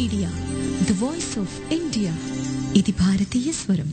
Media the voice of India ఇది భారతీయ స్వరం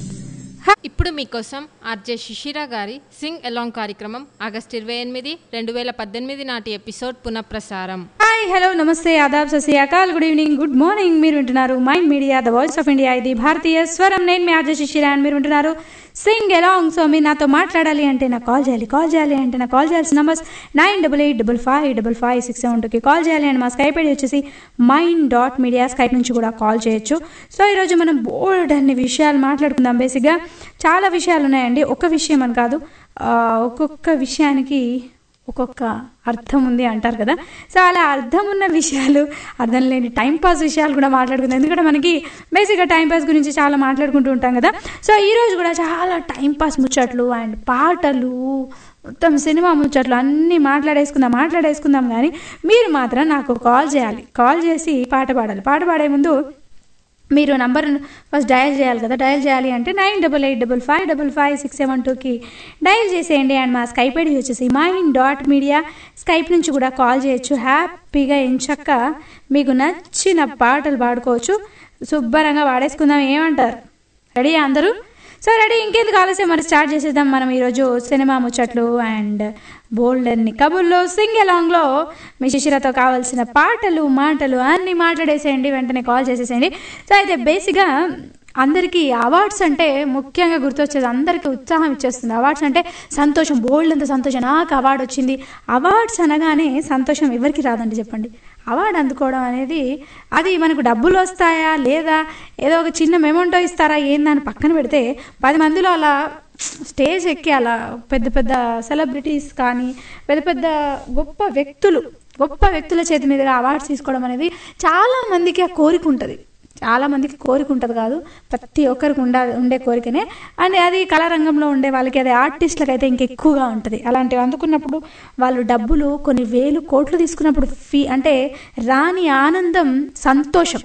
ఇప్పుడు మీకోసం ఆర్జే శిశిర గారి సింగ్ ఎలాంగ్ కార్యక్రమం ఆగస్ట్ ఇరవై ఎనిమిది రెండు వేల పద్దెనిమిది నాటి ఎపిసోడ్ పునఃప్రసారం హాయ్ హలో నమస్తే ఆదాబ్ ససియాకాల్ గుడ్ ఈవినింగ్ గుడ్ మార్నింగ్ మీరు వింటున్నారు mind media the voice of India ఇది భారతీయ స్వరం నేను మీ ఆర్జే శిశిర అని మీరు వింటున్నారు సింగ్ ఎలాంగ్ సో మీరు నాతో మాట్లాడాలి అంటే నాకు కాల్ చేయాలి కాల్ చేయాలి అంటే నాకు కాల్ చేయాల్సిన numbers nine double eight double five double five six seven టూకి కాల్ చేయాలి అండ్ మా స్కైప్ ఐడి వచ్చేసి మైండ్ డాట్ మీడియా స్కైప్ నుంచి కూడా కాల్ చేయొచ్చు సో ఈరోజు మనం బోల్డ్ అన్ని విషయాలు మాట్లాడుకుందాం బేసిక్గా చాలా విషయాలు ఉన్నాయండి ఒక విషయం అని కాదు ఆ, ఒక్కొక్క విషయానికి ఒక్కొక్క అర్థం ఉంది అంటారు కదా సో అలా అర్థం ఉన్న విషయాలు అర్థం లేని టైంపాస్ విషయాలు కూడా మాట్లాడుకుందాం ఎందుకంటే మనకి బేసిక్గా టైంపాస్ గురించి చాలా మాట్లాడుకుంటూ ఉంటాం కదా సో ఈరోజు కూడా చాలా టైంపాస్ ముచ్చట్లు అండ్ పాటలు మొత్తం సినిమా ముచ్చట్లు అన్నీ మాట్లాడేసుకుందాం మాట్లాడేసుకుందాం కానీ మీరు మాత్రం నాకు కాల్ చేయాలి కాల్ చేసి పాట పాడాలి పాట పాడే ముందు మీరు నంబర్ ఫస్ట్ డయల్ చేయాలి కదా డయల్ చేయాలి అంటే nine double eight double five double five six seven టూకి డయల్ చేసేయండి అండ్ మా స్కైప్ ఐడి వచ్చేసి మైన్ డాట్ మీడియా స్కైప్ నుంచి కూడా కాల్ చేయొచ్చు హ్యాపీగా ఎంచక్క మీకు నచ్చిన పాటలు పాడుకోవచ్చు శుభ్రంగా పాడేసుకుందాం ఏమంటారు రెడీ అందరూ సో రెడీ ఇంకెందుకు ఆలస్యం మరి స్టార్ట్ చేసేద్దాం మనం ఈరోజు సినిమా ముచ్చట్లు అండ్ బోల్డ్ అన్ని కబుర్లో సింగ్ అలాంగ్లో మీ శిశిరతో కావాల్సిన పాటలు మాటలు అన్ని మాట్లాడేసేయండి వెంటనే కాల్ చేసేసేయండి సో అయితే బేసిక్గా అందరికీ అవార్డ్స్ అంటే ముఖ్యంగా గుర్తొచ్చేది అందరికీ ఉత్సాహం ఇచ్చేస్తుంది అవార్డ్స్ అంటే సంతోషం బోల్డ్ అంత సంతోషం నాకు అవార్డు వచ్చింది అవార్డ్స్ అనగానే సంతోషం ఎవరికి రాదండి చెప్పండి అవార్డు అందుకోవడం అనేది అది మనకు డబ్బులు వస్తాయా లేదా ఏదో ఒక చిన్న మెమోంటో ఇస్తారా ఏందని పక్కన పెడితే పది మందిలో అలా స్టేజ్ ఎక్కి అలా పెద్ద పెద్ద సెలబ్రిటీస్ కానీ పెద్ద పెద్ద గొప్ప వ్యక్తులు గొప్ప వ్యక్తుల చేతి మీదుగా అవార్డ్స్ తీసుకోవడం అనేది చాలా మందికి ఆ కోరిక ఉంటుంది చాలా మందికి కోరిక ఉంటుంది కాదు ప్రతి ఒక్కరికి ఉండ ఉండే కోరికనే అండ్ అది కళారంగంలో ఉండే వాళ్ళకి అది ఆర్టిస్టులకు అయితే ఇంకెక్కువగా ఉంటుంది అలాంటివి అందుకున్నప్పుడు వాళ్ళు డబ్బులు కొన్ని వేలు కోట్లు తీసుకున్నప్పుడు ఫీ అంటే రాని ఆనందం సంతోషం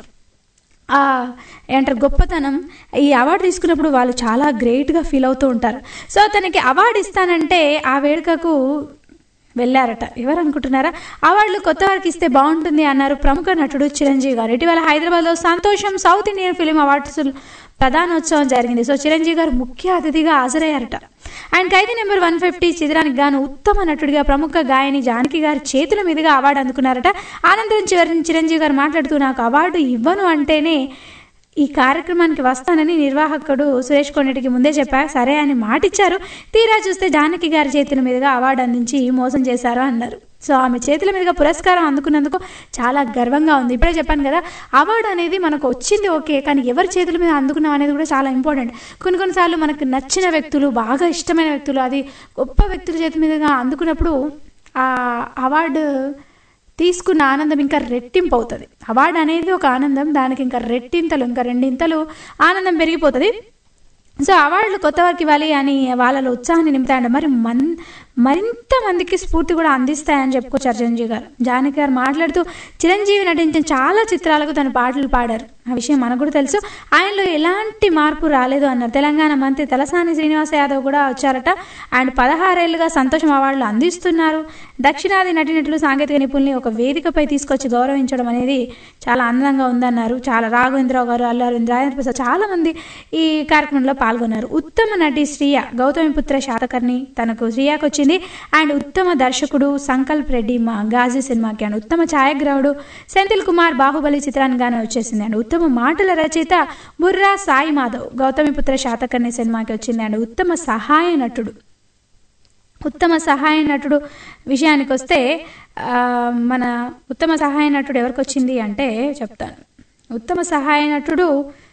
ఆ ఏమంటారు గొప్పతనం ఈ అవార్డు తీసుకున్నప్పుడు వాళ్ళు చాలా గ్రేట్గా ఫీల్ అవుతూ ఉంటారు సో తనకి అవార్డు ఇస్తానంటే ఆ వేడుకకు వెళ్ళారట ఎవరు అనుకుంటున్నారా అవార్డులు కొత్త వారికి ఇస్తే బాగుంటుంది అన్నారు ప్రముఖ నటుడు చిరంజీవి గారు ఇటీవల హైదరాబాద్లో సంతోషం సౌత్ ఇండియన్ ఫిలిం అవార్డ్స్ ప్రధానోత్సవం జరిగింది సో చిరంజీవి గారు ముఖ్య అతిథిగా హాజరయ్యారట ఆయన ఖైదీ నెంబర్ వన్ ఫిఫ్టీ చిత్రానికి గాను ఉత్తమ నటుడిగా ప్రముఖ గాయని జానకి గారి చేతుల మీదుగా అవార్డు అందుకున్నారట అనంతరం చివరి చిరంజీవి గారు మాట్లాడుతూ నాకు అవార్డు ఇవ్వను అంటేనే ఈ కార్యక్రమానికి వస్తానని నిర్వాహకుడు సురేష్ కొండటికి ముందే చెప్పారు సరే అని మాటిచ్చారు తీరా చూస్తే జానకి గారి చేతుల మీదుగా అవార్డు అందించి మోసం చేశారు అన్నారు సో ఆమె చేతుల మీదుగా పురస్కారం అందుకున్నందుకు చాలా గర్వంగా ఉంది ఇప్పుడే చెప్పాను కదా అవార్డు అనేది మనకు వచ్చింది ఓకే కానీ ఎవరి చేతుల మీద అందుకున్నాం అనేది కూడా చాలా ఇంపార్టెంట్ కొన్ని కొన్నిసార్లు మనకు నచ్చిన వ్యక్తులు బాగా ఇష్టమైన వ్యక్తులు అది గొప్ప వ్యక్తుల చేతి మీదుగా అందుకున్నప్పుడు ఆ అవార్డు తీసుకున్న ఆనందం ఇంకా రెట్టింపు అవుతుంది అవార్డు అనేది ఒక ఆనందం దానికి ఇంకా రెట్టింతలు ఇంకా రెండింతలు ఆనందం పెరిగిపోతుంది సో అవార్డులు కొత్త వారికి ఇవ్వాలి అని వాళ్ళలో ఉత్సాహాన్ని నింపుతాయండి మరి మన్ మరింత మందికి స్ఫూర్తి కూడా అందిస్తాయని చెప్పుకోవచ్చు చిరంజీవి గారు జానకి గారు మాట్లాడుతూ చిరంజీవి నటించిన చాలా చిత్రాలకు తను పాటలు పాడారు ఆ విషయం మనకు కూడా తెలుసు ఆయనలో ఎలాంటి మార్పు రాలేదు అన్నారు తెలంగాణ మంత్రి తలసాని శ్రీనివాస యాదవ్ కూడా వచ్చారట అండ్ పదహారేళ్లుగా సంతోషం అవార్డులు అందిస్తున్నారు దక్షిణాది నటినట్లు సాంకేతిక నిపుణుల్ని ఒక వేదికపై తీసుకొచ్చి గౌరవించడం అనేది చాలా ఆనందంగా ఉందన్నారు చాలా రాఘవేంద్రరావు గారు అల్లు అరవింద్ రాజేంద్ర ప్రసాద్ చాలా మంది ఈ కార్యక్రమంలో పాల్గొన్నారు ఉత్తమ నటి శ్రీయ గౌతమిపుత్ర శాతకర్ణి తనకు శ్రీయాకు వచ్చింది అండ్ ఉత్తమ దర్శకుడు సంకల్ప్ రెడ్డి మా గాజీ సినిమాకి అండ్ ఉత్తమ ఛాయాగ్రాహుడు సెంథిల్ కుమార్ బాహుబలి చిత్రానికి గానే వచ్చేసింది అండ్ ఉత్తమ మాటల రచయిత బుర్రా సాయి మాధవ్ గౌతమిపుత్ర శాతకర్ణి సినిమాకి వచ్చింది అండ్ ఉత్తమ సహాయ నటుడు ఉత్తమ సహాయ నటుడు విషయానికి వస్తే ఆ, మన ఉత్తమ సహాయ నటుడు ఎవరికి వచ్చింది అంటే చెప్తాను ఉత్తమ సహాయ నటుడు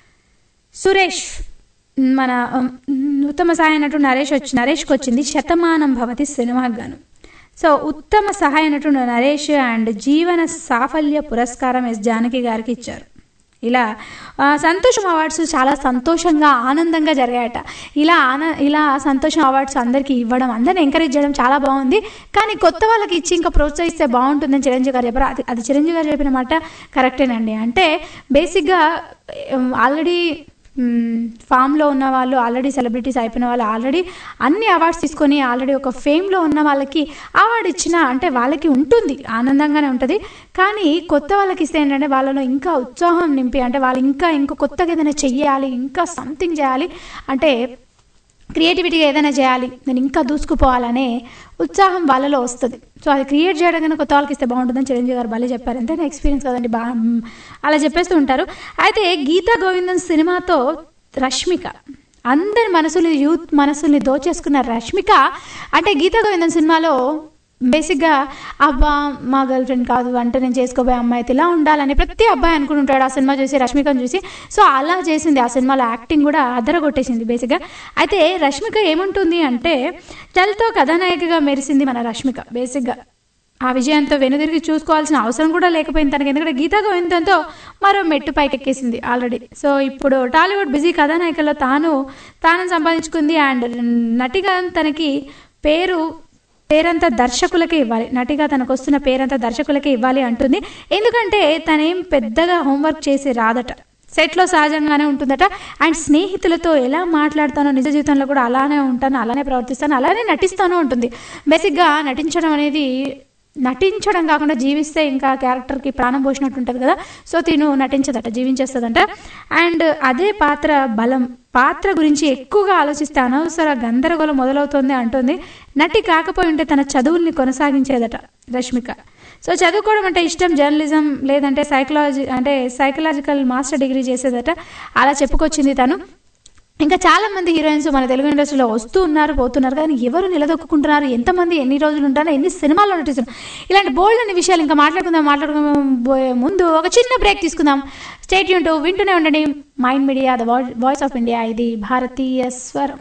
సురేష్ మన ఉమ్, ఉత్తమ సహాయ నటుడు నరేష్ వచ్చి నరేష్కి వచ్చింది శతమానం భవతి సినిమాకి గాను సో ఉత్తమ సహాయ నటుడు నరేష్ అండ్ జీవన సాఫల్య పురస్కారం ఎస్ జానకి గారికి ఇచ్చారు ఇలా ఆ, సంతోషం అవార్డ్స్ చాలా సంతోషంగా ఆనందంగా జరిగాయట ఇలా ఆన ఇలా సంతోషం అవార్డ్స్ అందరికీ ఇవ్వడం అందరిని ఎంకరేజ్ చేయడం చాలా బాగుంది కానీ కొత్త వాళ్ళకి ఇచ్చి ఇంకా ప్రోత్సహిస్తే బాగుంటుందని చిరంజీవి గారు చెప్పారు అది అది చిరంజీవి గారు చెప్పిన మాట కరెక్టేనండి అంటే బేసిక్గా ఆల్రెడీ ఫామ్లో ఉన్న వాళ్ళు ఆల్రెడీ సెలబ్రిటీస్ అయిపోయిన వాళ్ళు ఆల్రెడీ అన్ని అవార్డ్స్ తీసుకొని ఆల్రెడీ ఒక ఫేమ్లో ఉన్న వాళ్ళకి అవార్డు ఇచ్చిన అంటే వాళ్ళకి ఉంటుంది ఆనందంగానే ఉంటుంది కానీ కొత్త వాళ్ళకి ఇస్తే ఏంటంటే వాళ్ళలో ఇంకా ఉత్సాహం నింపి అంటే వాళ్ళు ఇంకా ఇంకా కొత్తగా ఏదైనా చెయ్యాలి ఇంకా సంథింగ్ చేయాలి అంటే క్రియేటివిటీగా ఏదైనా చేయాలి నేను ఇంకా దూసుకుపోవాలనే ఉత్సాహం వాళ్ళలో వస్తుంది సో అది క్రియేట్ చేయడం కన్నా కొత్త వాళ్ళకి ఇస్తే బాగుంటుందని చిరంజీవి గారు భలే చెప్పారు ఎంతైనా ఎక్స్పీరియన్స్ కదండి బా మ్, అలా చెప్పేస్తూ ఉంటారు అయితే గీతా గోవిందం సినిమాతో రష్మిక అందరి మనసుని యూత్ మనసుల్ని దోచేసుకున్న రష్మిక అంటే గీతా గోవిందం సినిమాలో బేసిక్గా అబ్బా మా గర్ల్ ఫ్రెండ్ కాదు అంటే నేను చేసుకోబోయే అమ్మాయి అయితే ఇలా ఉండాలని ప్రతి అబ్బాయి అనుకుంటుంటాడు ఆ సినిమా చూసి రష్మికను చూసి సో అలా చేసింది ఆ సినిమాలో యాక్టింగ్ కూడా అదరగొట్టేసింది బేసిక్గా అయితే రష్మిక ఏముంటుంది అంటే చల్తో కథానాయికగా మెరిసింది మన రష్మిక బేసిక్గా ఆ విజయంతో వెనుదిరిగి చూసుకోవాల్సిన అవసరం కూడా లేకపోయింది తనకి ఎందుకంటే గీతా గోవిందంతో మరో మెట్టు పైకెక్కేసింది ఆల్రెడీ సో ఇప్పుడు టాలీవుడ్ బిజీ కథానాయికలో తాను తాను సంపాదించుకుంది అండ్ నటిగా తనకి పేరు పేరంతా దర్శకులకే ఇవ్వాలి నటిగా తనకు వస్తున్న పేరంతా దర్శకులకే ఇవ్వాలి అంటుంది ఎందుకంటే తనేం పెద్దగా హోంవర్క్ చేసి రాదట సెట్లో సహజంగానే ఉంటుందట అండ్ స్నేహితులతో ఎలా మాట్లాడతానో నిజ జీవితంలో కూడా అలానే ఉంటాను అలానే ప్రవర్తిస్తాను అలానే నటిస్తాను ఉంటుంది బేసిక్గా నటించడం అనేది నటించడం కాకుండా జీవిస్తే ఇంకా క్యారెక్టర్కి ప్రాణం పోసినట్టు ఉంటుంది కదా సో తిను నటించదట జీవించేస్తుందంట అండ్ అదే పాత్ర బలం పాత్ర గురించి ఎక్కువగా ఆలోచిస్తే అనవసర గందరగోళం మొదలవుతుంది అంటుంది నటి కాకపోయి ఉంటే తన చదువుల్ని కొనసాగించేదట రష్మిక సో చదువుకోవడం అంటే ఇష్టం జర్నలిజం లేదంటే సైకలాజీ అంటే సైకలాజికల్ మాస్టర్ డిగ్రీ చేసేదట అలా చెప్పుకొచ్చింది తను ఇంకా చాలా మంది హీరోయిన్స్ మన తెలుగు ఇండస్ట్రీలో వస్తూ ఉన్నారు పోతున్నారు కానీ ఎవరు నిలదొక్కుంటున్నారు ఎంతమంది ఎన్ని రోజులు ఉంటారో ఎన్ని సినిమాల్లో నటిస్తున్నారు ఇలాంటి బోల్డ్ అనే విషయాలు ఇంకా మాట్లాడుకుందాం మాట్లాడుకోబోయే ముందు ఒక చిన్న బ్రేక్ తీసుకుందాం స్టేట్ యూన్ వింటూనే ఉండండి mind media the voice of India ఇది భారతీయ స్వరం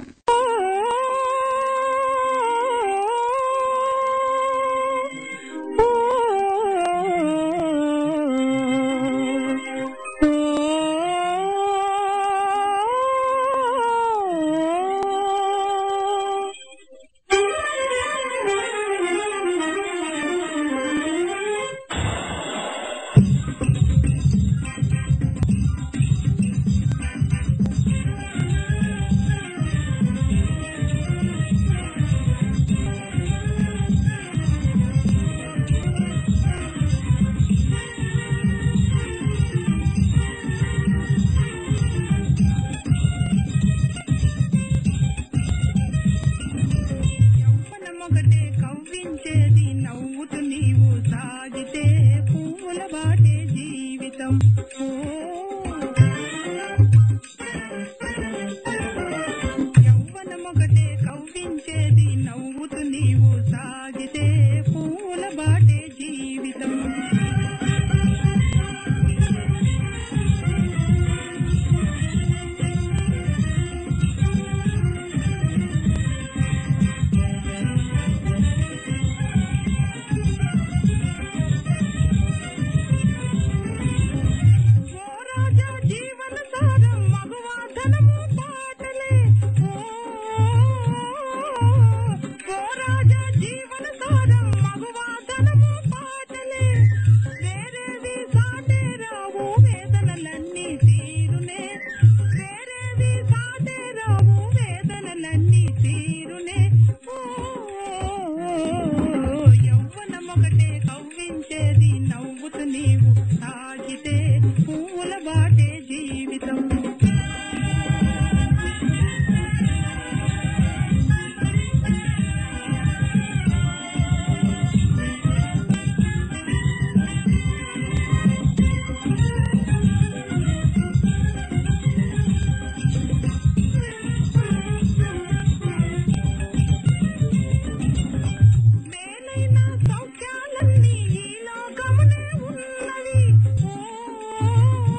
యవ్వనమొకటే కవ్వించేది నవ్వుతూ నీవు సాగితే పువ్వుల బాటే జీవితం ఓ యవ్వనమొకటే కవ్వించేది నవ్వుతూ నీవు సాగితే పువ్వుల బాటే జీవితం ఓ రాజా జీవన సారం మగవాధనము పాటలే ఓ ఓ రాజా జీవన సారం మగవాధనము పాటలే వేరేవి సాటే రావు వేదనలన్నీ తీరునే వేరేవి సాటే రావు వేదనలన్నీ తీరునే ఓ యవ్వనమొకటే కవ్వించేది నవ్వుతూ నీవు సాగితే పువ్వుల బాటే జీవితం మేలైన సౌఖ్యాలన్నీ ఈ లోకమునే ఉన్నవి ఓ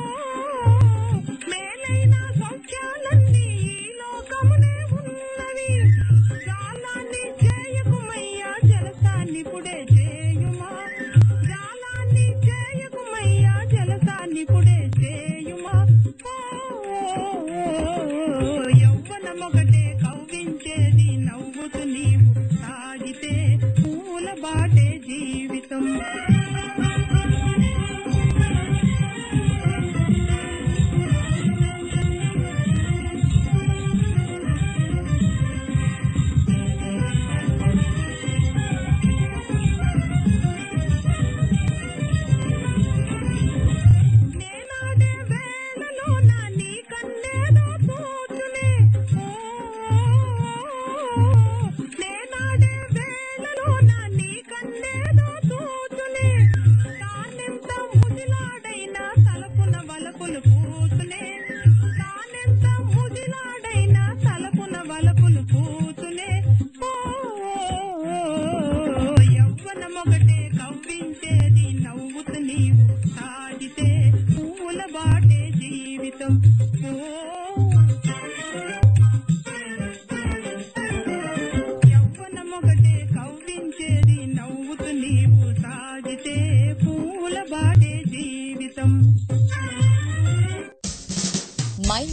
మేలైన సౌఖ్యాలన్నీ ఈ లోకమునే ఉన్నవి జాలాన్ని చేయకుమయ్యా జలసాన్ని పుడే చేయుమా జాలాన్ని చేయకుమయ్యా జలసాన్ని పుడే చేయుమా ఓ యవ్వనమొకటే కవ్వించేది నవ్వుతూ నీవు సాగితే పూల బాటే జీవితం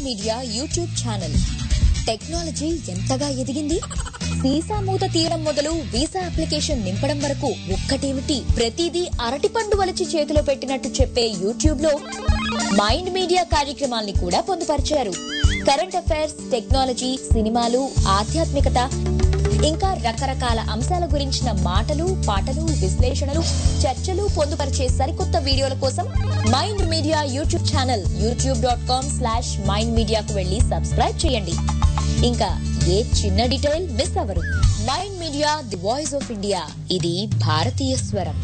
మీడియా యూట్యూబ్ ఛానల్ టెక్నాలజీ ఎంతగా ఎదిగింది వీసా మూత తీయడం మొదలు వీసా అప్లికేషన్ నింపడం వరకు ఒక్కటేమిటి ప్రతిదీ అరటిపండు వలచి చేతిలో పెట్టినట్టు చెప్పే యూట్యూబ్ లో మైండ్ మీడియా కార్యక్రమాల్ని కూడా పొందుపరిచారు కరెంట్ అఫైర్స్ టెక్నాలజీ సినిమాలు ఆధ్యాత్మికత ఇంకా రకరకాల అంశాల గురించిన మాటలు పాటలు విశ్లేషణలు చర్చలు పొందుపరిచే సరికొత్త వీడియోల కోసం mind media YouTube channel YouTube dot com slash mind మీడియాకు వెళ్లి సబ్స్క్రైబ్ చేయండి ఇంకా ఏ చిన్న డీటెయిల్ మిస్ అవ్వరు mind media the voice of India ఇది భారతీయ స్వరం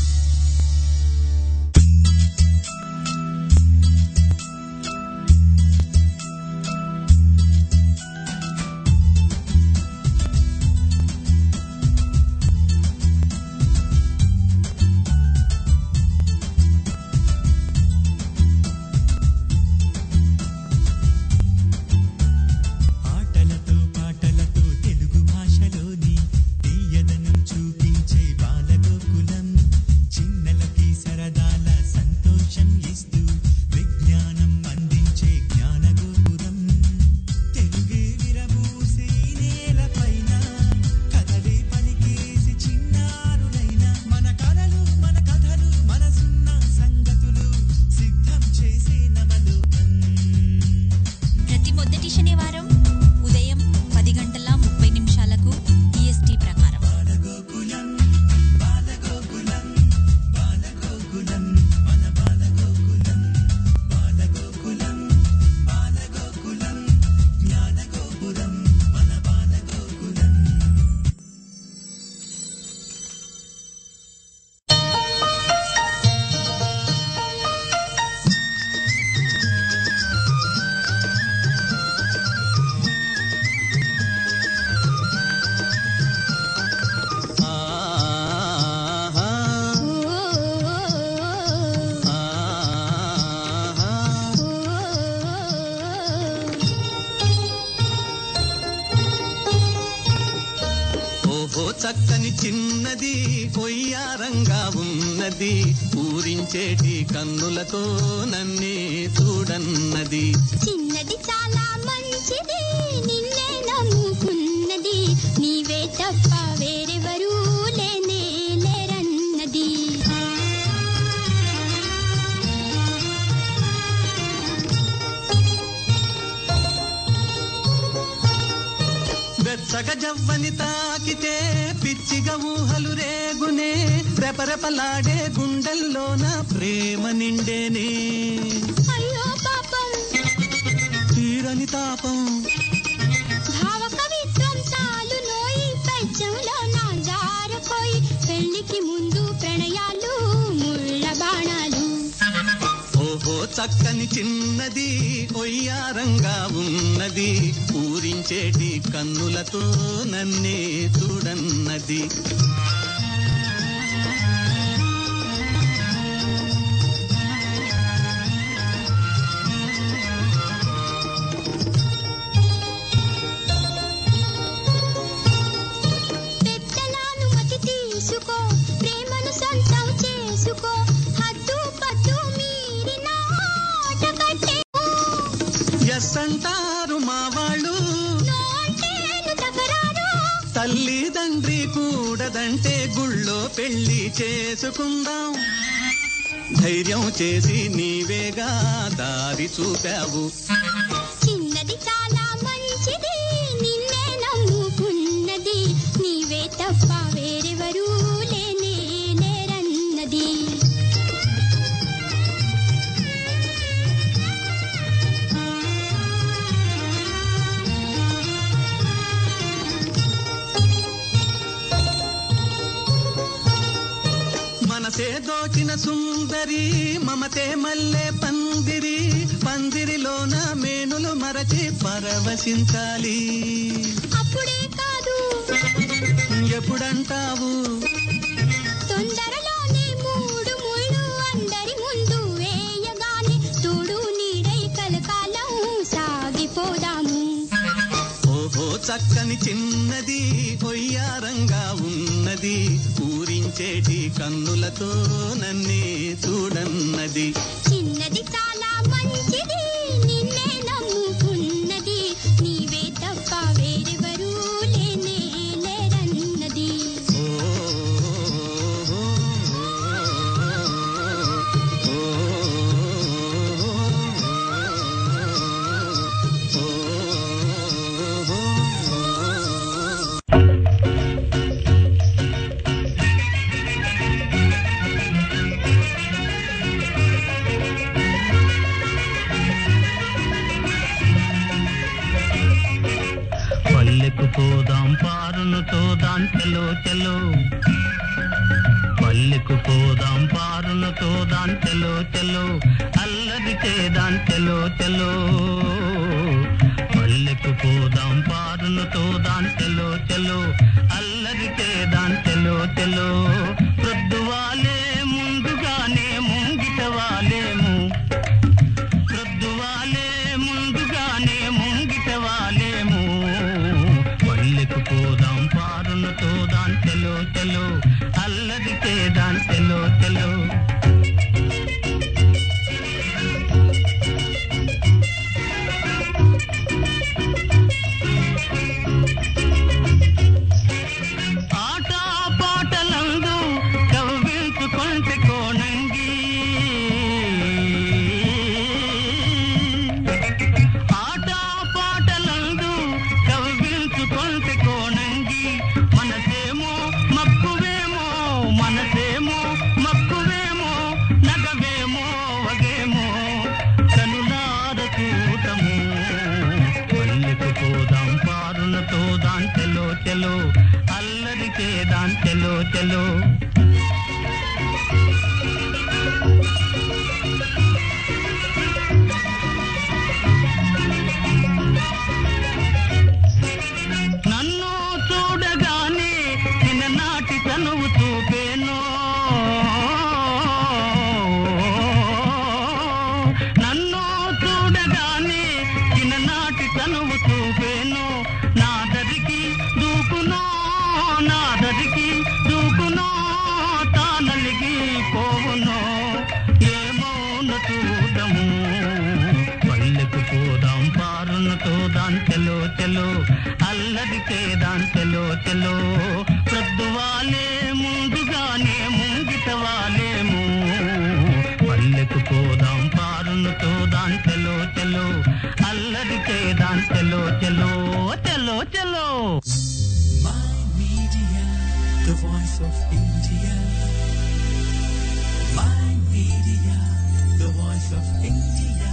ఆటలతో పాటలతో తెలుగు భాషలోని తీయదనం చూపించే బాలగోకులం చిన్నలకి సరదాల సంతోషం ఇస్తూ విజ్ఞానం అందించే జ్ఞానగోపురం తెలుగే విరబూసే ఈ నేలపైన కథలే పలికేసి చిన్నారులైన మన కలలు మన కథలు మనసున్న సంగతులు సిద్ధం చేసే నవలోకం ప్రతి మొదటి శనివారం ఉదయం పది గంటల ముప్పై నిమిషాలకు ఈఎస్టీ ప్రకారం ఓహో చక్కని చిన్నది కొయ్యారంగా ఉన్నది ఊరించేటి కన్నులతో నన్నే చూడన్నది చిన్నది చాలా మంచిది నిన్నే నమ్ముకున్నది నీవే తప్ప వేరెవరూ లేనే లేరన్నది వెచ్చగ జవ్వని తాకితే పిచ్చిగా ఊహలు రేగునే రెపరెపలాడే గుండెల్లోన ప్రేమ నిండేనే అయ్యో పాపం తీరని తాపం భావ కవిత్వం చాలు నోయి పెంచంలో నా జారపోయి పెళ్లికి ముందు ప్రణయాలు ముళ్ళ బాణాలు ఓహో చక్కని చిన్నది ఒయ్యారంగా ఉన్నది ఊరించేటి కన్నులతో నన్నే చూడన్నది పెద్దలానుమతి తీసుకో ప్రేమను సొంతం చేసుకో హద్దు పద్దు మీరిన ఆట కట్టేమో ఎస్ అంటారు మా వాళ్ళు నో అంటేను తకరారు తల్లి తండ్రి కూడదంటే గుళ్ళో పెళ్లి చేసుకుందాం ధైర్యం చేసి నీవేగా దారి చూపావు చిన్నది చాలా మంచిది నిన్నే నమ్ముకున్నది నీవే తప్ప వేరెవరూ లేనే లేరన్నది మనసే దోచిన సుందరి మమతే మల్లె పందిరి పందిరిలోన మేనులు మరచి పరవశించాలి అప్పుడే కాదు ఎప్పుడంటావు తొందరలోనే మూడు ముళ్ళు అందరి ముందు వేయగానే తోడు నీడై కలకాలం సాగిపోదాము ఓహో చక్కని చిన్నది కొయ్యారంగా ఉన్నది ఊరించేటి కన్నులతో నన్నే చూడన్నది చిన్నది చాలా మంచిది నిన్నే నమ్ముకున్నది చెలో పల్లెకు పోదాం పారును తోదాం చెలో చెలో అల్లరి చేదాం చెలో చెలో పల్లెకు పోదాం పారును తోదాం చెలో చెలో అల్లరి చేదాం చెలో చెలో ప్రొద్దువాలే ముందుగానే ముంగిట వాలేము ప్రొద్దువాలే ముందుగానే ముంగిట వాలేము పల్లెకు పోదాం పారును తోదాం చెలో చెలో అల్లరి చేదాం చెలో చెలో ఆట పాటలందు కవ్వించుకుంటే కోణంగి ఆట పాటలందు కవ్వించుకుంటే కోణంగి మనసేమో మక్కువేమో మనసేమో మక్కువేమో నగవేమో వగేమో కనులార చూతము పల్లెకు పోదాం పారున తోదాం చెలో చెలో అల్లరి చేదాం చెలో చెలో నన్ను చూడగానే చిన్ననాటి తనువు చూపేను నన్ను చూడగానే చిన్ననాటి తనువు చూపేను నా దరికి దూకునో నా దరికి దూకునో తానలిగి పోవునో ఏమోన చూడము పల్లెకు పోదాం పారును తోదాం చెలో చెలో అల్లరి చేదాం చెలో చెలో ప్రొద్దువాలే ముందుగానే ముంగిట వాలేము పల్లెకు పోదాం పారును తోదాం చెలో చెలో అల్లరి చేదాం చెలో చెలో చెలో చెలో the voice of India. My media, the voice of India.